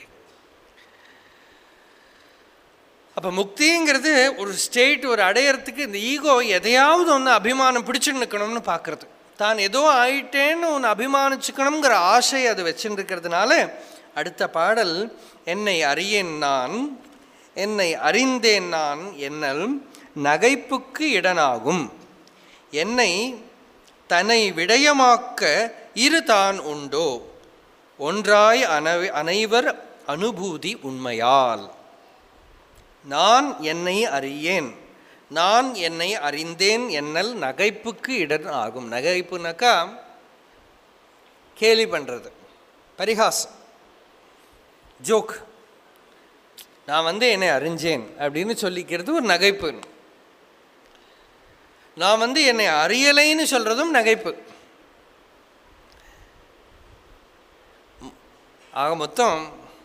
அப்போ முக்திங்கிறது ஒரு ஸ்டேட் ஒரு அடையறதுக்கு இந்த ஈகோ எதையாவது ஒன்று அபிமானம் பிடிச்சுன்னு நிற்கணும்னு பார்க்குறது தான் ஏதோ ஆயிட்டேன்னு ஒன்று அபிமானிச்சுக்கணுங்கிற ஆசை அது வச்சுட்டு இருக்கிறதுனால அடுத்த பாடல் என்னை அறியேன் நான் என்னை அறிந்தேன் நான் என்னல் நகைப்புக்கு இடனாகும் என்னை தன்னை விடயமாக்க இரு தான் உண்டோ ஒன்றாய் அனவை அனைவர் அனுபூதி உண்மையால் நான் என்னை அறியேன் நான் என்னை அறிந்தேன் என்னல் நகைப்புக்கு இடன் ஆகும் நகைப்புனாக்கா கேலி பண்ணுறது பரிகாசம் ஜோக் நான் வந்து என்னை அறிஞ்சேன் அப்படின்னு சொல்லிக்கிறது ஒரு நகைப்பு நான் வந்து என்னை அறியலைன்னு சொல்கிறதும் நகைப்பு ஆக மொத்தம்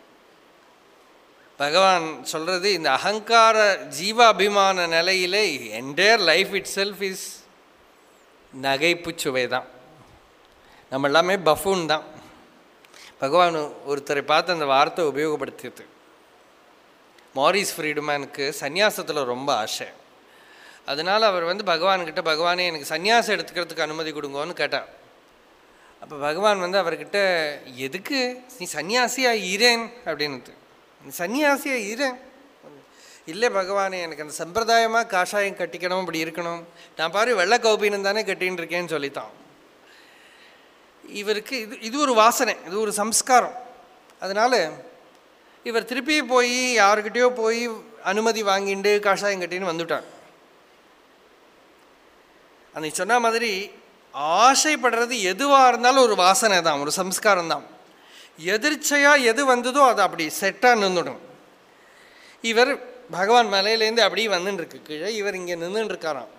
பகவான் சொல்கிறது இந்த அகங்கார ஜீவ அபிமான நிலையிலே entire life itself is நகைப்பு சுவை தான் நம்ம எல்லாமே பஃபூன் தான் பகவான் ஒருத்தரை பார்த்து அந்த வார்த்தை உபயோகப்படுத்தியது மாரிஸ் ஃப்ரீடுமேனுக்கு சந்நியாசத்தில் ரொம்ப ஆசை அதனால் அவர் வந்து பகவான்கிட்ட பகவானே எனக்கு சந்நியாசம் எடுத்துக்கிறதுக்கு அனுமதி கொடுங்கன்னு கேட்டார் அப்போ பகவான் வந்து அவர்கிட்ட எதுக்கு நீ சன்னியாசியா இரேன் அப்படின்னுது நீ சன்னியாசியா இரேன் இல்லை பகவானே எனக்கு அந்த சம்பிரதாயமாக காஷாயம் கட்டிக்கணும் அப்படி இருக்கணும் நான் பாரு வெள்ளை கௌபீனம் தானே கட்டின்னு இருக்கேன்னு சொல்லித்தான் இவருக்கு இது இது ஒரு வாசனை இது ஒரு சம்ஸ்காரம் அதனால் இவர் திருப்பி போய் யாருக்கிட்டேயோ போய் அனுமதி வாங்கிண்டு காஷாயம் கட்டின்னு வந்துட்டார் அன்னைக்கு சொன்ன மாதிரி ஆசைப்படுறது எதுவாக இருந்தாலும் ஒரு வாசனை தான் ஒரு சம்ஸ்காரம் தான் எதிர்ச்சையாக எது வந்ததோ அது அப்படி செட்டாக நின்றுடும் இவர் பகவான் மலையிலேருந்து அப்படியே வந்துன்னு இருக்கு கீழே இவர் இங்கே நின்றுட்டு இருக்காராம்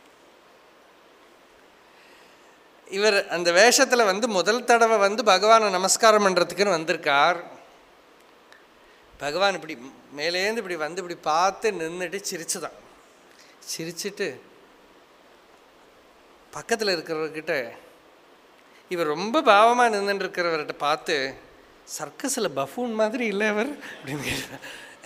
இவர் அந்த வேஷத்தில் வந்து முதல் தடவை வந்து பகவானை நமஸ்காரம் பண்ணுறதுக்குன்னு வந்திருக்கார் பகவான் இப்படி மேலேருந்து இப்படி வந்து இப்படி பார்த்து நின்றுட்டு சிரிச்சுதான் சிரிச்சிட்டு பக்கத்தில் இருக்கிறவர்கிட்ட இவர் ரொம்ப பாவமாக நின்றுட்டு இருக்கிறவர்கிட்ட பார்த்து சர்க்கஸில் பஃபூன் மாதிரி இல்லை அவர் அப்படின்னு கேட்டார்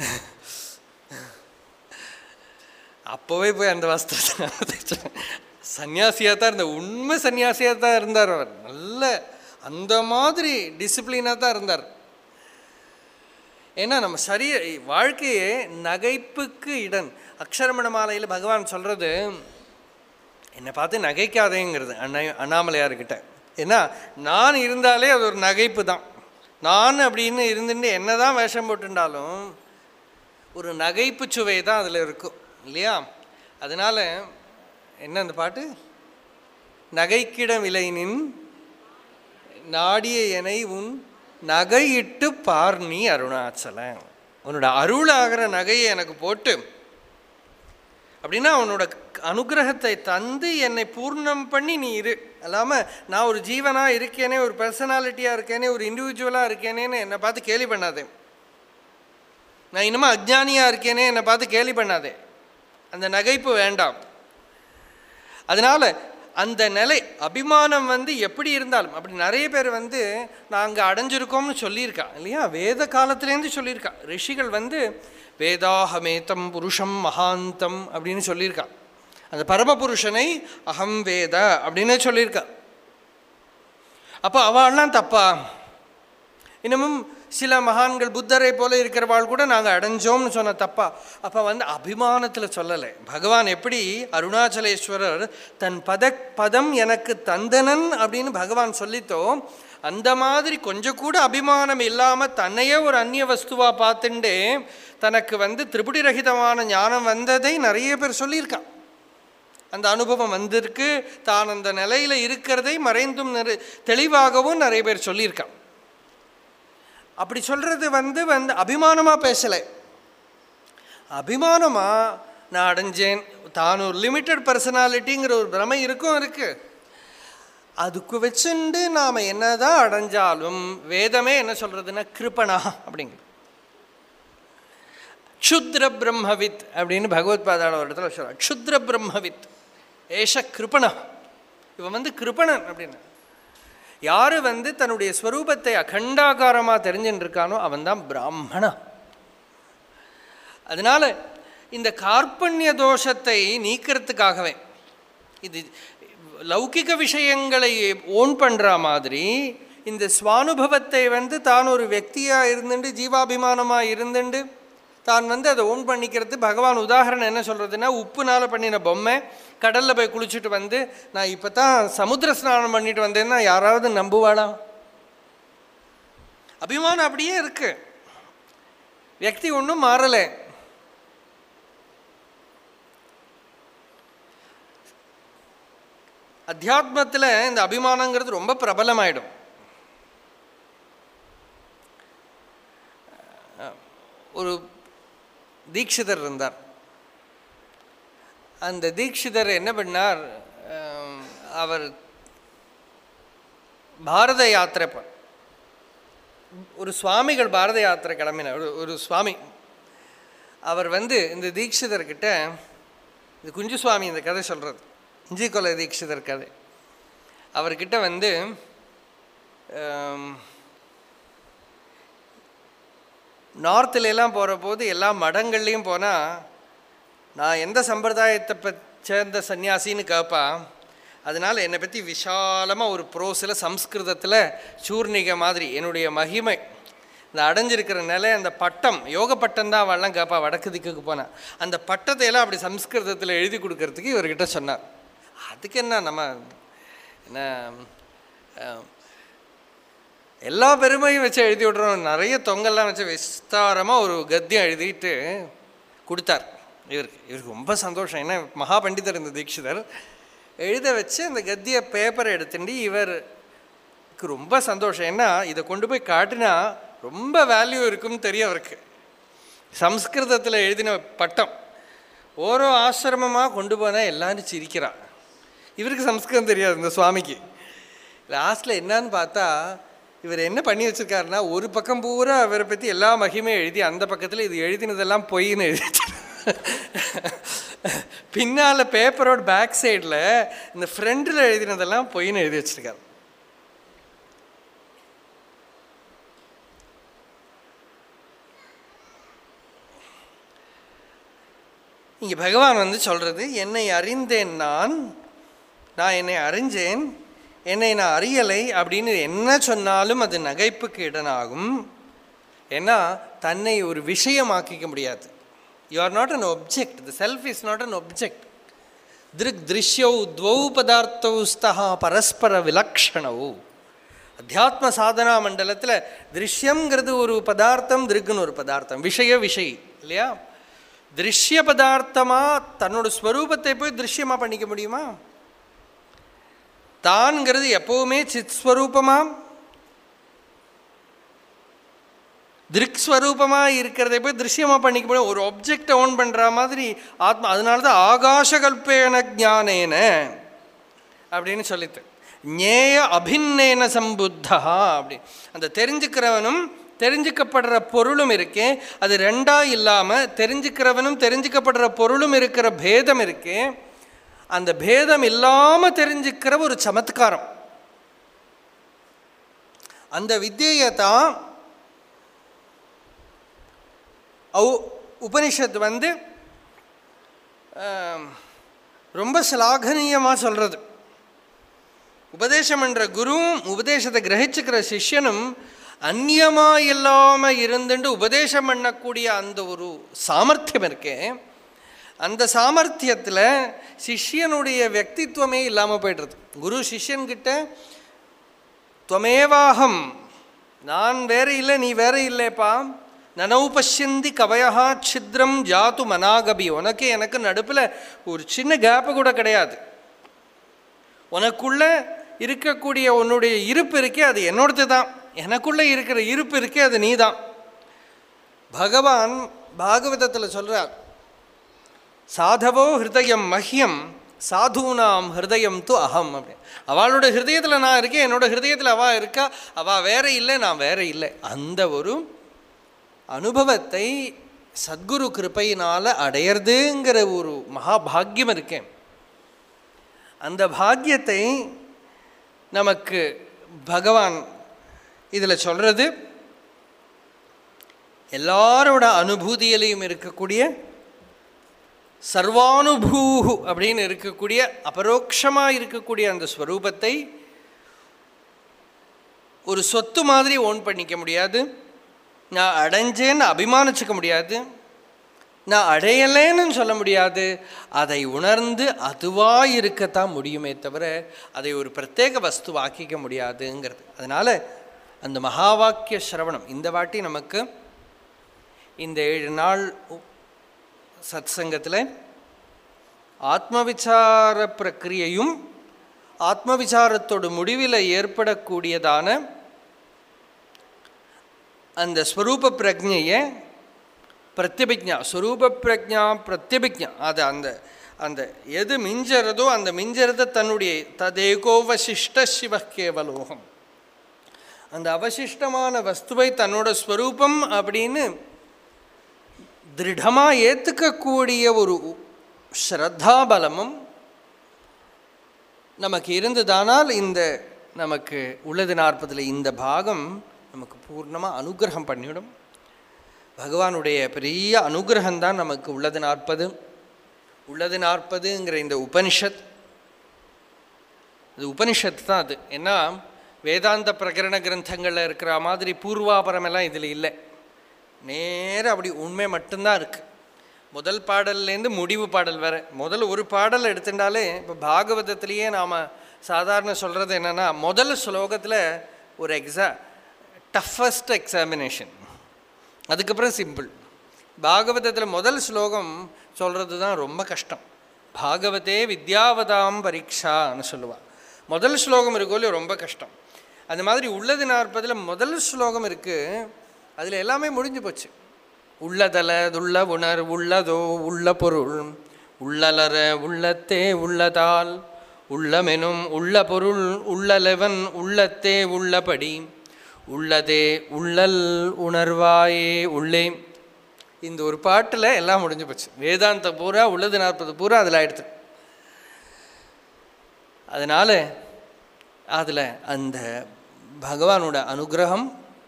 அப்போவே போய் அந்த வஸ்திரத்தை சன்னியாசியாக தான் இருந்தார் உண்மை சன்னியாசியாக தான் இருந்தார் அவர் நல்ல அந்த மாதிரி டிசிப்ளினாக தான் இருந்தார் ஏன்னா நம்ம சரி வாழ்க்கையே நகைப்புக்கு இடன் அக்ஷரமண மாலையில் பகவான் சொல்கிறது என்னை பார்த்து நகைக்காதேங்கிறது அண்ணா அண்ணாமலையார்கிட்ட ஏன்னா நான் இருந்தாலே அது ஒரு நகைப்பு தான் நான் அப்படின்னு இருந்துட்டு என்ன தான் வேஷம் போட்டுண்டாலும் ஒரு நகைப்பு சுவை தான் அதில் இருக்கும் இல்லையா அதனால என்ன அந்த பாட்டு நகைக்கிடம் விலைனின் நாடிய எனை உன் நகையிட்டு பார் நீ அருணாச்சலம் உன்னோட அருளாகிற நகையை எனக்கு போட்டு அப்படின்னா அவனோட அனுகிரகத்தை தந்து என்னை பூர்ணம் பண்ணி நீ இரு அல்லாமல் நான் ஒரு ஜீவனாக இருக்கேனே ஒரு பர்சனாலிட்டியாக இருக்கேனே ஒரு இண்டிவிஜுவலாக இருக்கேனேன்னு என்னை பார்த்து கேலி பண்ணாதே நான் இன்னுமா அஜ்ஞானியாக இருக்கேனே என்னை பார்த்து கேலி பண்ணாதே அந்த நகைப்பு வேண்டாம் அதனால் அந்த நிலை அபிமானம் வந்து எப்படி இருந்தாலும் அப்படி நிறைய பேர் வந்து நாங்கள் அடைஞ்சிருக்கோம்னு சொல்லியிருக்கா இல்லையா வேத காலத்துலேருந்து சொல்லியிருக்கா ரிஷிகள் வந்து வேதாஹமேதம் புருஷம் மகாந்தம் அப்படின்னு சொல்லியிருக்கா அந்த பரமபுருஷனை அகம் வேத அப்படின்னு சொல்லியிருக்கா அப்போ அவள்லாம் தப்பா இன்னமும் சில மகான்கள் புத்தரை போல இருக்கிறவாள் கூட நாங்கள் அடைஞ்சோம்னு சொன்ன தப்பா அப்போ வந்து அபிமானத்தில் சொல்லலை பகவான் எப்படி அருணாச்சலேஸ்வரர் தன் பத பதம் எனக்கு தந்தனன் அப்படின்னு பகவான் சொல்லித்தோ அந்த மாதிரி கொஞ்சம் கூட அபிமானம் இல்லாமல் தன்னையே ஒரு அந்நிய வஸ்துவாக பார்த்துண்டே தனக்கு வந்து திரிபுடி ரகிதமான ஞானம் வந்ததை நிறைய பேர் சொல்லியிருக்கான் அந்த அனுபவம் வந்திருக்கு தான் அந்த நிலையில் இருக்கிறதை மறைந்தும் நிறை தெளிவாகவும் நிறைய பேர் சொல்லியிருக்கான் அப்படி சொல்கிறது வந்து வந்து அபிமானமாக பேசலை அபிமானமாக நான் அடைஞ்சேன் தான் ஒரு லிமிட்டட் பர்சனாலிட்டிங்கிற ஒரு பிரமை இருக்கும் இருக்குது அதுக்கு வச்சுண்டு நாம் என்னதான் அடைஞ்சாலும் வேதமே என்ன சொல்கிறதுன்னா கிருப்பணா அப்படிங்கிறது க்ஷுத்ர பிரம்மவித் அப்படின்னு பகவத் பாதாள ஒரு இடத்துல சொல்கிறார் க்ஷுத்ர பிரம்மவித் ஏஷ கிருப்பணா இவன் வந்து கிருப்பணன் அப்படின்னு யார் வந்து தன்னுடைய ஸ்வரூபத்தை அகண்டாகாரமாக தெரிஞ்சுட்டு இருக்கானோ அவன் தான் பிராமணா அதனால் இந்த கார்பண்ய தோஷத்தை நீக்கிறதுக்காகவே இது லௌகிக விஷயங்களை ஓன் பண்ணுற மாதிரி இந்த சுவானுபவத்தை வந்து தான் ஒரு వ్యక్తిயாக இருந்துட்டு ஜீவாபிமானமாக இருந்துட்டு தான் வந்து அதை ஓன் பண்ணிக்கிறது பகவான் உதாரணம் என்ன சொல்கிறதுன்னா உப்புனால பண்ணின பொம்மை கடலில் போய் குளிச்சுட்டு வந்து நான் இப்போ தான் சமுத்திர ஸ்நானம் பண்ணிட்டு வந்தேன்னா யாராவது நம்புவாளா அபிமானம் அப்படியே இருக்கு வியக்தி ஒன்றும் மாறலை அத்தியாத்மத்தில் இந்த அபிமானங்கிறது ரொம்ப பிரபலமாயிடும் ஒரு தீட்சிதர் இருந்தார் அந்த தீட்சிதர் என்ன பண்ணார் அஹ், அவர் பாரத யாத்திரை ப- ஒரு சுவாமிகள் பாரத யாத்திரை கிளம்பினார் ஒரு ஒரு சுவாமி அவர் வந்து இந்த தீட்சிதர்கிட்ட இந்த குஞ்சு சுவாமி இந்த கதை சொல்கிறது இஞ்சி கொலை தீட்சிதர் கதை அவர்கிட்ட வந்து ஆம், நார்த்ல எல்லாம் போகிற போது எல்லா மடங்கள்லேயும் போனால் நான் எந்த சம்பிரதாயத்தை ப சேர்ந்த சன்னியாசின்னு கேட்பா அதனால் என்னை பற்றி விஷாலமாக ஒரு ப்ரோஸில் சம்ஸ்கிருதத்தில் சூர்ணிகை மாதிரி என்னுடைய மகிமை இந்த அடைஞ்சிருக்கிற நிலை அந்த பட்டம் யோக பட்டம் தான் அவள்லாம் கேட்பா வடக்கு திக்குக்கு போனேன் அந்த பட்டத்தை எல்லாம் அப்படி சம்ஸ்கிருதத்தில் எழுதி கொடுக்கறதுக்கு இவர்கிட்ட சொன்னார் அதுக்கு என்ன நம்ம என்ன அஹ், எல்லா பெருமையும் வச்சு எழுதி விட்றோம் நிறைய தொங்கல்லாம் வச்சு விஸ்தாரமாக ஒரு கத்தியம் எழுதிட்டு கொடுத்தார் இவருக்கு இவருக்கு ரொம்ப சந்தோஷம் ஏன்னா மகா பண்டிதர் இந்த தீட்சிதர் எழுத வச்சு அந்த கத்திய பேப்பரை எடுத்துட்டு இவருக்கு ரொம்ப சந்தோஷம் ஏன்னா இதை கொண்டு போய் காட்டினா ரொம்ப வேல்யூ இருக்கும்னு தெரியும் அவருக்கு சம்ஸ்கிருதத்தில் எழுதின பட்டம் ஓரோ ஆசிரமமாக கொண்டு போனால் எல்லாரும் சிரிக்கிறா இவருக்கு சம்ஸ்கிருதம் தெரியாது இந்த சுவாமிக்கு லாஸ்ட்டில் என்னன்னு பார்த்தா இவர் என்ன பண்ணி வச்சிருக்காருன்னா ஒரு பக்கம் பூரா அவரை பற்றி எல்லா மகிமையும் எழுதி அந்த பக்கத்தில் இது எழுதினதெல்லாம் பொய்ன்னு எழுதி வச்சிருக்காரு. பின்னால் பேப்பரோட பேக் சைடில் இந்த ஃப்ரண்டில் எழுதினதெல்லாம் பொய்ன்னு எழுதி வச்சிருக்காரு இங்கே பகவான் வந்து சொல்கிறது என்னை அறிந்தேன் நான் நான் என்னை அறிஞ்சேன் என்னை நான் அறியலை அப்படின்னு என்ன சொன்னாலும் அது நகைப்புக்கு இடனாகும் ஏன்னா தன்னை ஒரு விஷயமாக்கிக்க முடியாது you are not an object the self is not an object திருக் திருஷ்யௌ துவௌ பதார்த்தௌ ஸ்தா பரஸ்பர விலக்ஷணவு அத்தியாத்ம சாதனா மண்டலத்தில் திருஷ்யங்கிறது ஒரு பதார்த்தம் திருக்குன்னு ஒரு பதார்த்தம் விஷய விஷய் இல்லையா திருஷ்ய பதார்த்தமாக தன்னோட ஸ்வரூபத்தை போய் திருஷ்யமாக பண்ணிக்க முடியுமா தான்ங்கிறது எப்பவுமே சித் ஸ்வரூபமா திருக்ஸ்வரூபமாக இருக்கிறதை போய் திருஷ்யமாக பண்ணிக்க முடியும் ஒரு ஒப்ஜெக்டை ஓன் பண்ணுற மாதிரி ஆத்மா அதனால தான் ஆகாசகல்பேன ஜானேன அப்படின்னு சொல்லித்து ஞேய அபிநேன சம்புத்தா அப்படி அந்த தெரிஞ்சுக்கிறவனும் தெரிஞ்சுக்கப்படுற பொருளும் இருக்கே அது ரெண்டா இல்லாமல் தெரிஞ்சுக்கிறவனும் தெரிஞ்சுக்கப்படுற பொருளும் இருக்கிற பேதம் இருக்கே அந்த பேதம் இல்லாமல் தெரிஞ்சுக்கிற ஒரு சமத்காரம் அந்த வித்தியை தான் அவு உபனிஷத் வந்து ஆம், ரொம்ப சிலாகனீயமாக சொல்கிறது உபதேசம் பண்ணுற குருவும் உபதேசத்தை கிரகிச்சுக்கிற சிஷ்யனும் அந்நியமாக இல்லாமல் இருந்துட்டு உபதேசம் பண்ணக்கூடிய அந்த ஒரு சாமர்த்தியம் இருக்கே அந்த சாமர்த்தியத்தில் சிஷ்யனுடைய వ్యక్తిత్వமே இல்லாமல் போய்டுறது குரு சிஷ்யன்கிட்ட துவமேவாகம் நான் வேற இல்லை நீ வேற இல்லைப்பா நனௌ பஷ்யந்தி கவயா சித்ரம் ஜாத்து மனாகபி உனக்கு எனக்கு நடுப்பில் ஒரு சின்ன கேப்பு கூட கிடையாது உனக்குள்ள இருக்கக்கூடிய உன்னுடைய இருப்பு இருக்கே அது என்னோடது தான் எனக்குள்ளே இருக்கிற இருப்பு இருக்கே அது நீ தான் பகவான் பாகவதத்தில் சொல்கிறார் சாதவோ ஹிருதயம் மஹ்யம் சாதுனாம் ஹிருதயம் து அகம் அப்படி அவளோட ஹிருதயத்தில் நான் இருக்கேன் என்னோட ஹிருதயத்தில் அவள் இருக்கா அவள் வேற இல்லை நான் வேற இல்லை அந்த ஒரு அனுபவத்தை சத்குரு கிருப்பையினால் அடையிறதுங்கிற ஒரு மகாபாகியம் இருக்கேன் அந்த பாக்கியத்தை நமக்கு பகவான் இதில் சொல்கிறது எல்லாரோட அனுபூதியிலையும் இருக்கக்கூடிய சர்வானுபூஹு அப்படின்னு இருக்கக்கூடிய அபரோக்ஷமாக இருக்கக்கூடிய அந்த ஸ்வரூபத்தை ஒரு சொத்து மாதிரி ஓன் பண்ணிக்க முடியாது நான் அடைஞ்சேன்னு அபிமானிச்சுக்க முடியாது நான் அடையலேன்னு சொல்ல முடியாது அதை உணர்ந்து அதுவாக இருக்கத்தான் முடியுமே தவிர அதை ஒரு பிரத்யேக வஸ்துவாக்கிக்க முடியாதுங்கிறது அதனால் அந்த மகா வாக்கிய சிரவணம் இந்த வாட்டி நமக்கு இந்த ஏழு நாள் உ- சத்சங்கத்தில் ஆத்மவிசார பிரக்கிரியையும் ஆத்மவிசாரத்தோட முடிவில் ஏற்படக்கூடியதான அந்த ஸ்வரூப பிரஜையை பிரத்யபிக்ஞா ஸ்வரூப பிரஜா பிரத்யபிக்ஞா அது அந்த அந்த எது மிஞ்சறதோ அந்த மிஞ்சறத தன்னுடைய ததேகோவசிஷ்ட சிவ கேவலோகம் அந்த அவசிஷ்டமான வஸ்துவை தன்னோட ஸ்வரூபம் அப்படின்னு திருடமாக ஏற்றுக்கக்கூடிய ஒரு ஸ்ரத்தாபலமும் நமக்கு இருந்ததானால் இந்த நமக்கு உள்ளது நாற்பதில் இந்த பாகம் நமக்கு பூர்ணமாக அனுகிரகம் பண்ணிவிடும் பகவானுடைய பெரிய அனுகிரகம்தான் நமக்கு உள்ளது நாற்பது உள்ளது நாற்பதுங்கிற இந்த உபனிஷத் அது உபனிஷத் தான் அது ஏன்னா வேதாந்த பிரகரண கிரந்தங்களில் இருக்கிற மாதிரி பூர்வாபரமெல்லாம் இதில் இல்லை நேரா அப்படி உண்மை மட்டும்தான் இருக்குது முதல் பாடல்லேருந்து முடிவு பாடல் வேற முதல் ஒரு பாடல் எடுத்துட்டாலே இப்போ பாகவதத்திலேயே நாம் சாதாரண சொல்கிறது என்னென்னா முதல் ஸ்லோகத்தில் ஒரு எக்ஸா டஃபஸ்ட் எக்ஸாமினேஷன் அதுக்கப்புறம் சிம்பிள் பாகவதத்தில் முதல் ஸ்லோகம் சொல்கிறது தான் ரொம்ப கஷ்டம் பாகவதே வித்யாவதாம் பரீட்சான்னு சொல்லுவாள் முதல் ஸ்லோகம் இருக்கோல்லையோ ரொம்ப கஷ்டம் அந்த மாதிரி உள்ளது நாற்பதில் முதல் ஸ்லோகம் இருக்குது அதில் எல்லாமே முடிஞ்சு போச்சு உள்ளதலதுள்ள உணர் உள்ளதோ உள்ள பொருள் உள்ளலர உள்ளத்தே உள்ளதால் உள்ளமெனும் உள்ள பொருள் உள்ளலவன் உள்ளத்தே உள்ளபடி உள்ளதே உள்ளல் உணர்வாயே உள்ளே இந்த ஒரு பாட்டில் எல்லாம் முடிஞ்சு போச்சு வேதாந்த பூரா உள்ளது நாற்பது பூரா அதில் ஆயிடுது அதனால் அதில் அந்த பகவானோட அனுகிரகம்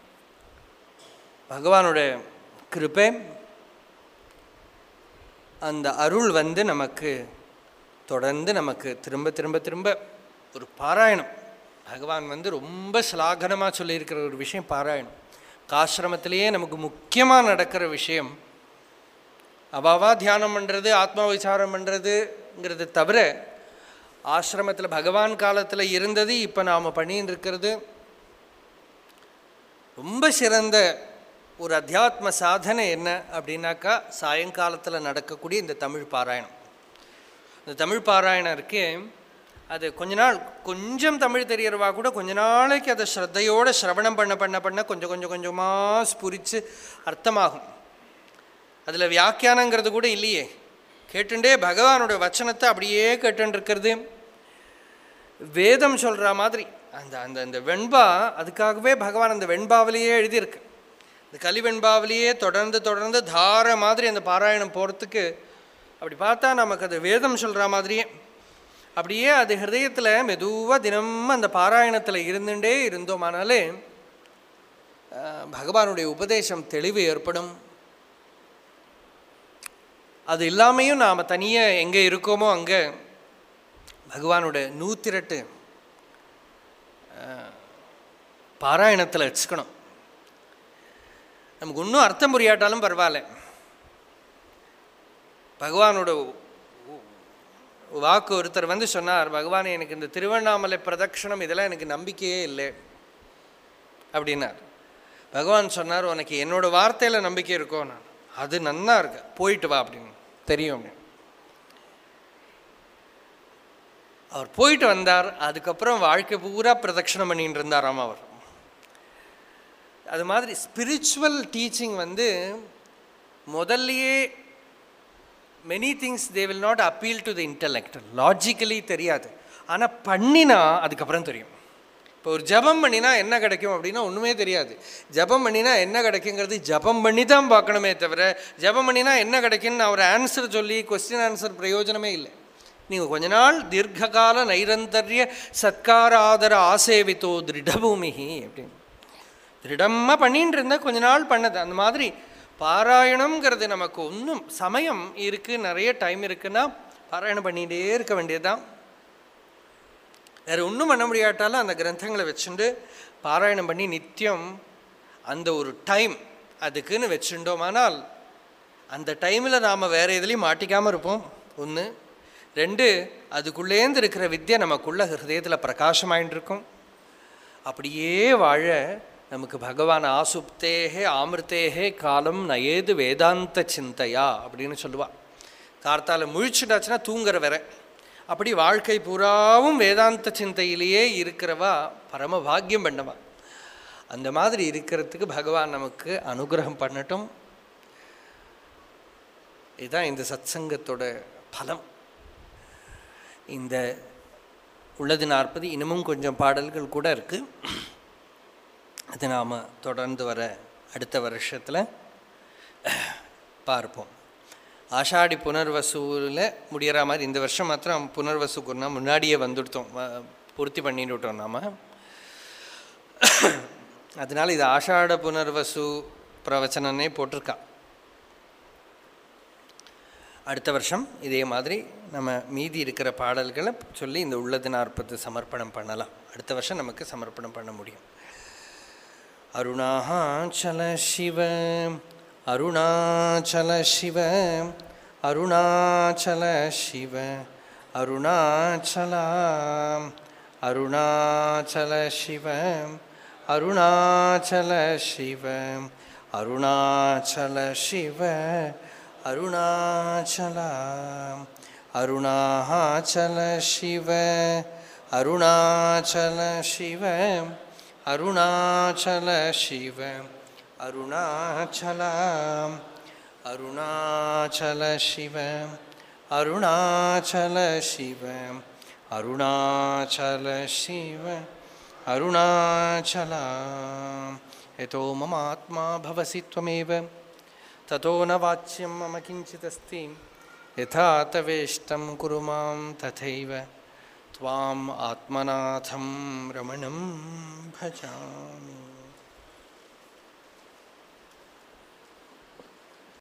பகவானோட கிருபை அந்த அருள் வந்து நமக்கு தொடர்ந்து நமக்கு திரும்ப திரும்ப திரும்ப ஒரு பாராயணம் பகவான் வந்து ரொம்ப ஸ்லாகனமாக சொல்லியிருக்கிற ஒரு விஷயம் பாராயணம் ஆசிரமத்திலேயே நமக்கு முக்கியமாக நடக்கிற விஷயம் அவாவா தியானம் பண்ணுறது ஆத்மா விசாரம் பண்ணுறதுங்கிறது தவிர ஆசிரமத்தில் பகவான் காலத்தில் இருந்தது இப்போ நாம் பண்ணின்னு இருக்கிறது ரொம்ப சிறந்த ஒரு அத்தியாத்ம சாதனை என்ன அப்படின்னாக்கா சாயங்காலத்தில் நடக்கக்கூடிய இந்த தமிழ் பாராயணம் இந்த தமிழ் பாராயணம் இருக்கே அது கொஞ்ச நாள் கொஞ்சம் தமிழ் தெரியறவா கூட கொஞ்ச நாளைக்கு அதை ஸ்ரத்தையோடு சிரவணம் பண்ண பண்ண பண்ண கொஞ்சம் கொஞ்சம் கொஞ்சமாக ஸ்புரித்து அர்த்தமாகும் அதில் வியாக்கியானங்கிறது கூட இல்லையே கேட்டுண்டே பகவானோட வச்சனத்தை அப்படியே கேட்டுன்னு இருக்கிறது வேதம் சொல்கிற மாதிரி அந்த அந்த அந்த வெண்பா அதுக்காகவே பகவான் அந்த வெண்பாவிலேயே எழுதியிருக்கு இந்த கலி வெண்பாவிலேயே தொடர்ந்து தொடர்ந்து தார மாதிரி அந்த பாராயணம் போகிறதுக்கு அப்படி பார்த்தா நமக்கு அது வேதம் சொல்கிற மாதிரியே அப்படியே அது ஹிருதயத்தில் மெதுவாக தினமும் அந்த பாராயணத்தில் இருந்துட்டே இருந்தோமானாலே அஹ், பகவானுடைய உபதேசம் தெளிவு ஏற்படும் அது இல்லாமையும் நாம் தனியாக எங்கே இருக்கோமோ அங்கே பகவானோட நூத்திரட்டு பாராயணத்தில் வச்சுக்கணும் நமக்கு இன்னும் அர்த்தம் புரியாட்டாலும் பரவாயில்ல பகவானோட உ- வாக்கு ஒருத்தர் வந்து சொன்னார் பகவான் எனக்கு இந்த திருவண்ணாமலை பிரதட்சணம் இதெல்லாம் எனக்கு நம்பிக்கையே இல்லை அப்படின்னார் பகவான் சொன்னார் உனக்கு என்னோட வார்த்தையில் நம்பிக்கை இருக்கோ நான் அது நன்னா இருக்கு போயிட்டு வா அப்படின்னு தெரியும் அப்படின்னு அவர் போயிட்டு வந்தார் அதுக்கப்புறம் வாழ்க்கை பூரா பிரதட்சணம் பண்ணிட்டு இருந்தாராம் அவர் அது மாதிரி ஸ்பிரிச்சுவல் டீச்சிங் வந்து முதல்லையே many things they will not appeal to the intellect logically தெரியாது ஆனால் பண்ணினா அதுக்கப்புறம் தெரியும் இப்போ ஒரு ஜபம் பண்ணினா என்ன கிடைக்கும் அப்படின்னா ஒன்றுமே தெரியாது ஜபம் பண்ணினா என்ன கிடைக்குங்கிறது ஜபம் பண்ணி தான் பார்க்கணுமே தவிர ஜபம் பண்ணினா என்ன கிடைக்குன்னு நான் ஒரு ஆன்சர் சொல்லி கொஸ்டின் ஆன்சர் பிரயோஜனமே இல்லை நீங்கள் கொஞ்ச நாள் தீர்க்ககால நைரந்தர்ய சத்கார ஆதர ஆசேவித்தோ திருடபூமிஹி அப்படின்னு திருடமாக பண்ணிட்டு இருந்தால் கொஞ்ச நாள் பண்ணது அந்த மாதிரி பாராயணம்ங்கிறது நமக்கு ஒன்றும் சமயம் இருக்குது நிறைய டைம் இருக்குன்னா பாராயணம் பண்ணிகிட்டே இருக்க வேண்டியதுதான் வேறு ஒன்றும் பண்ண முடியாட்டாலும் அந்த கிரந்தங்களை வச்சுட்டு பாராயணம் பண்ணி நித்தியம் அந்த ஒரு டைம் அதுக்குன்னு வச்சுட்டோமானால் அந்த டைமில் நாம் வேறு எதுலேயும் மாட்டிக்காமல் இருப்போம் ஒன்று ரெண்டு அதுக்குள்ளேந்து இருக்கிற வித்யை நமக்குள்ள ஹிருதயத்தில் பிரகாசமாயின்னு இருக்கும் அப்படியே வாழ நமக்கு பகவான் ஆசுப்தேகே ஆமிர்தேகே காலம் நயேது வேதாந்த சிந்தையா அப்படின்னு சொல்லுவா கார்த்தால முழிச்சுட்டாச்சுன்னா தூங்குற வரை அப்படி வாழ்க்கை பூராவும் வேதாந்த சிந்தையிலேயே இருக்கிறவா பரம பாக்கியம் பண்ணவா அந்த மாதிரி இருக்கிறதுக்கு பகவான் நமக்கு அனுகிரகம் பண்ணட்டும் இதுதான் இந்த சத்சங்கத்தோட பலம் இந்த உள்ளது நாற்பது இன்னமும் கொஞ்சம் பாடல்கள் கூட இருக்குது அது நாம் தொடர்ந்து வர அடுத்த வருஷத்தில் பார்ப்போம் ஆஷாடி புனர்வசூவில் முடியற மாதிரி இந்த வருஷம் மாத்திரம் புனர்வசுக்குன்னா முன்னாடியே வந்துவிட்டோம் வ- பூர்த்தி பண்ணிட்டு விட்டோம் நாம் அதனால் இது ஆஷாட புனர்வசு பிரவச்சனன்னே போட்டிருக்கா அடுத்த வருஷம் இதே மாதிரி நம்ம மீதி இருக்கிற பாடல்களை சொல்லி இந்த உள்ளது நாற்பது சமர்ப்பணம் பண்ணலாம் அடுத்த வருஷம் நமக்கு சமர்ப்பணம் பண்ண முடியும் அருணாச்சல சிவ அருணாச்சல சிவ அருணாச்சல சிவ அருணாச்சலா அருணாச்சல சிவ அருணாச்சல சிவ அருணாச்சல சிவ அருணாச்சலா அருணாச்சல சிவ அருணாச்சல சிவ அருணாச்சல சிவ அருணாச்சலா அருணாச்சல சிவ அருணாச்சல சிவ அருணாச்சல சிவ அருணாச்சலா यतो मम आत्मा भवसि त्वमेव ततो न वाच्यं मम किञ्चिदस्ति यथा तवेष्टं कुरु मां तथैव त्वाम् आत्मनाथं रमणं भजामि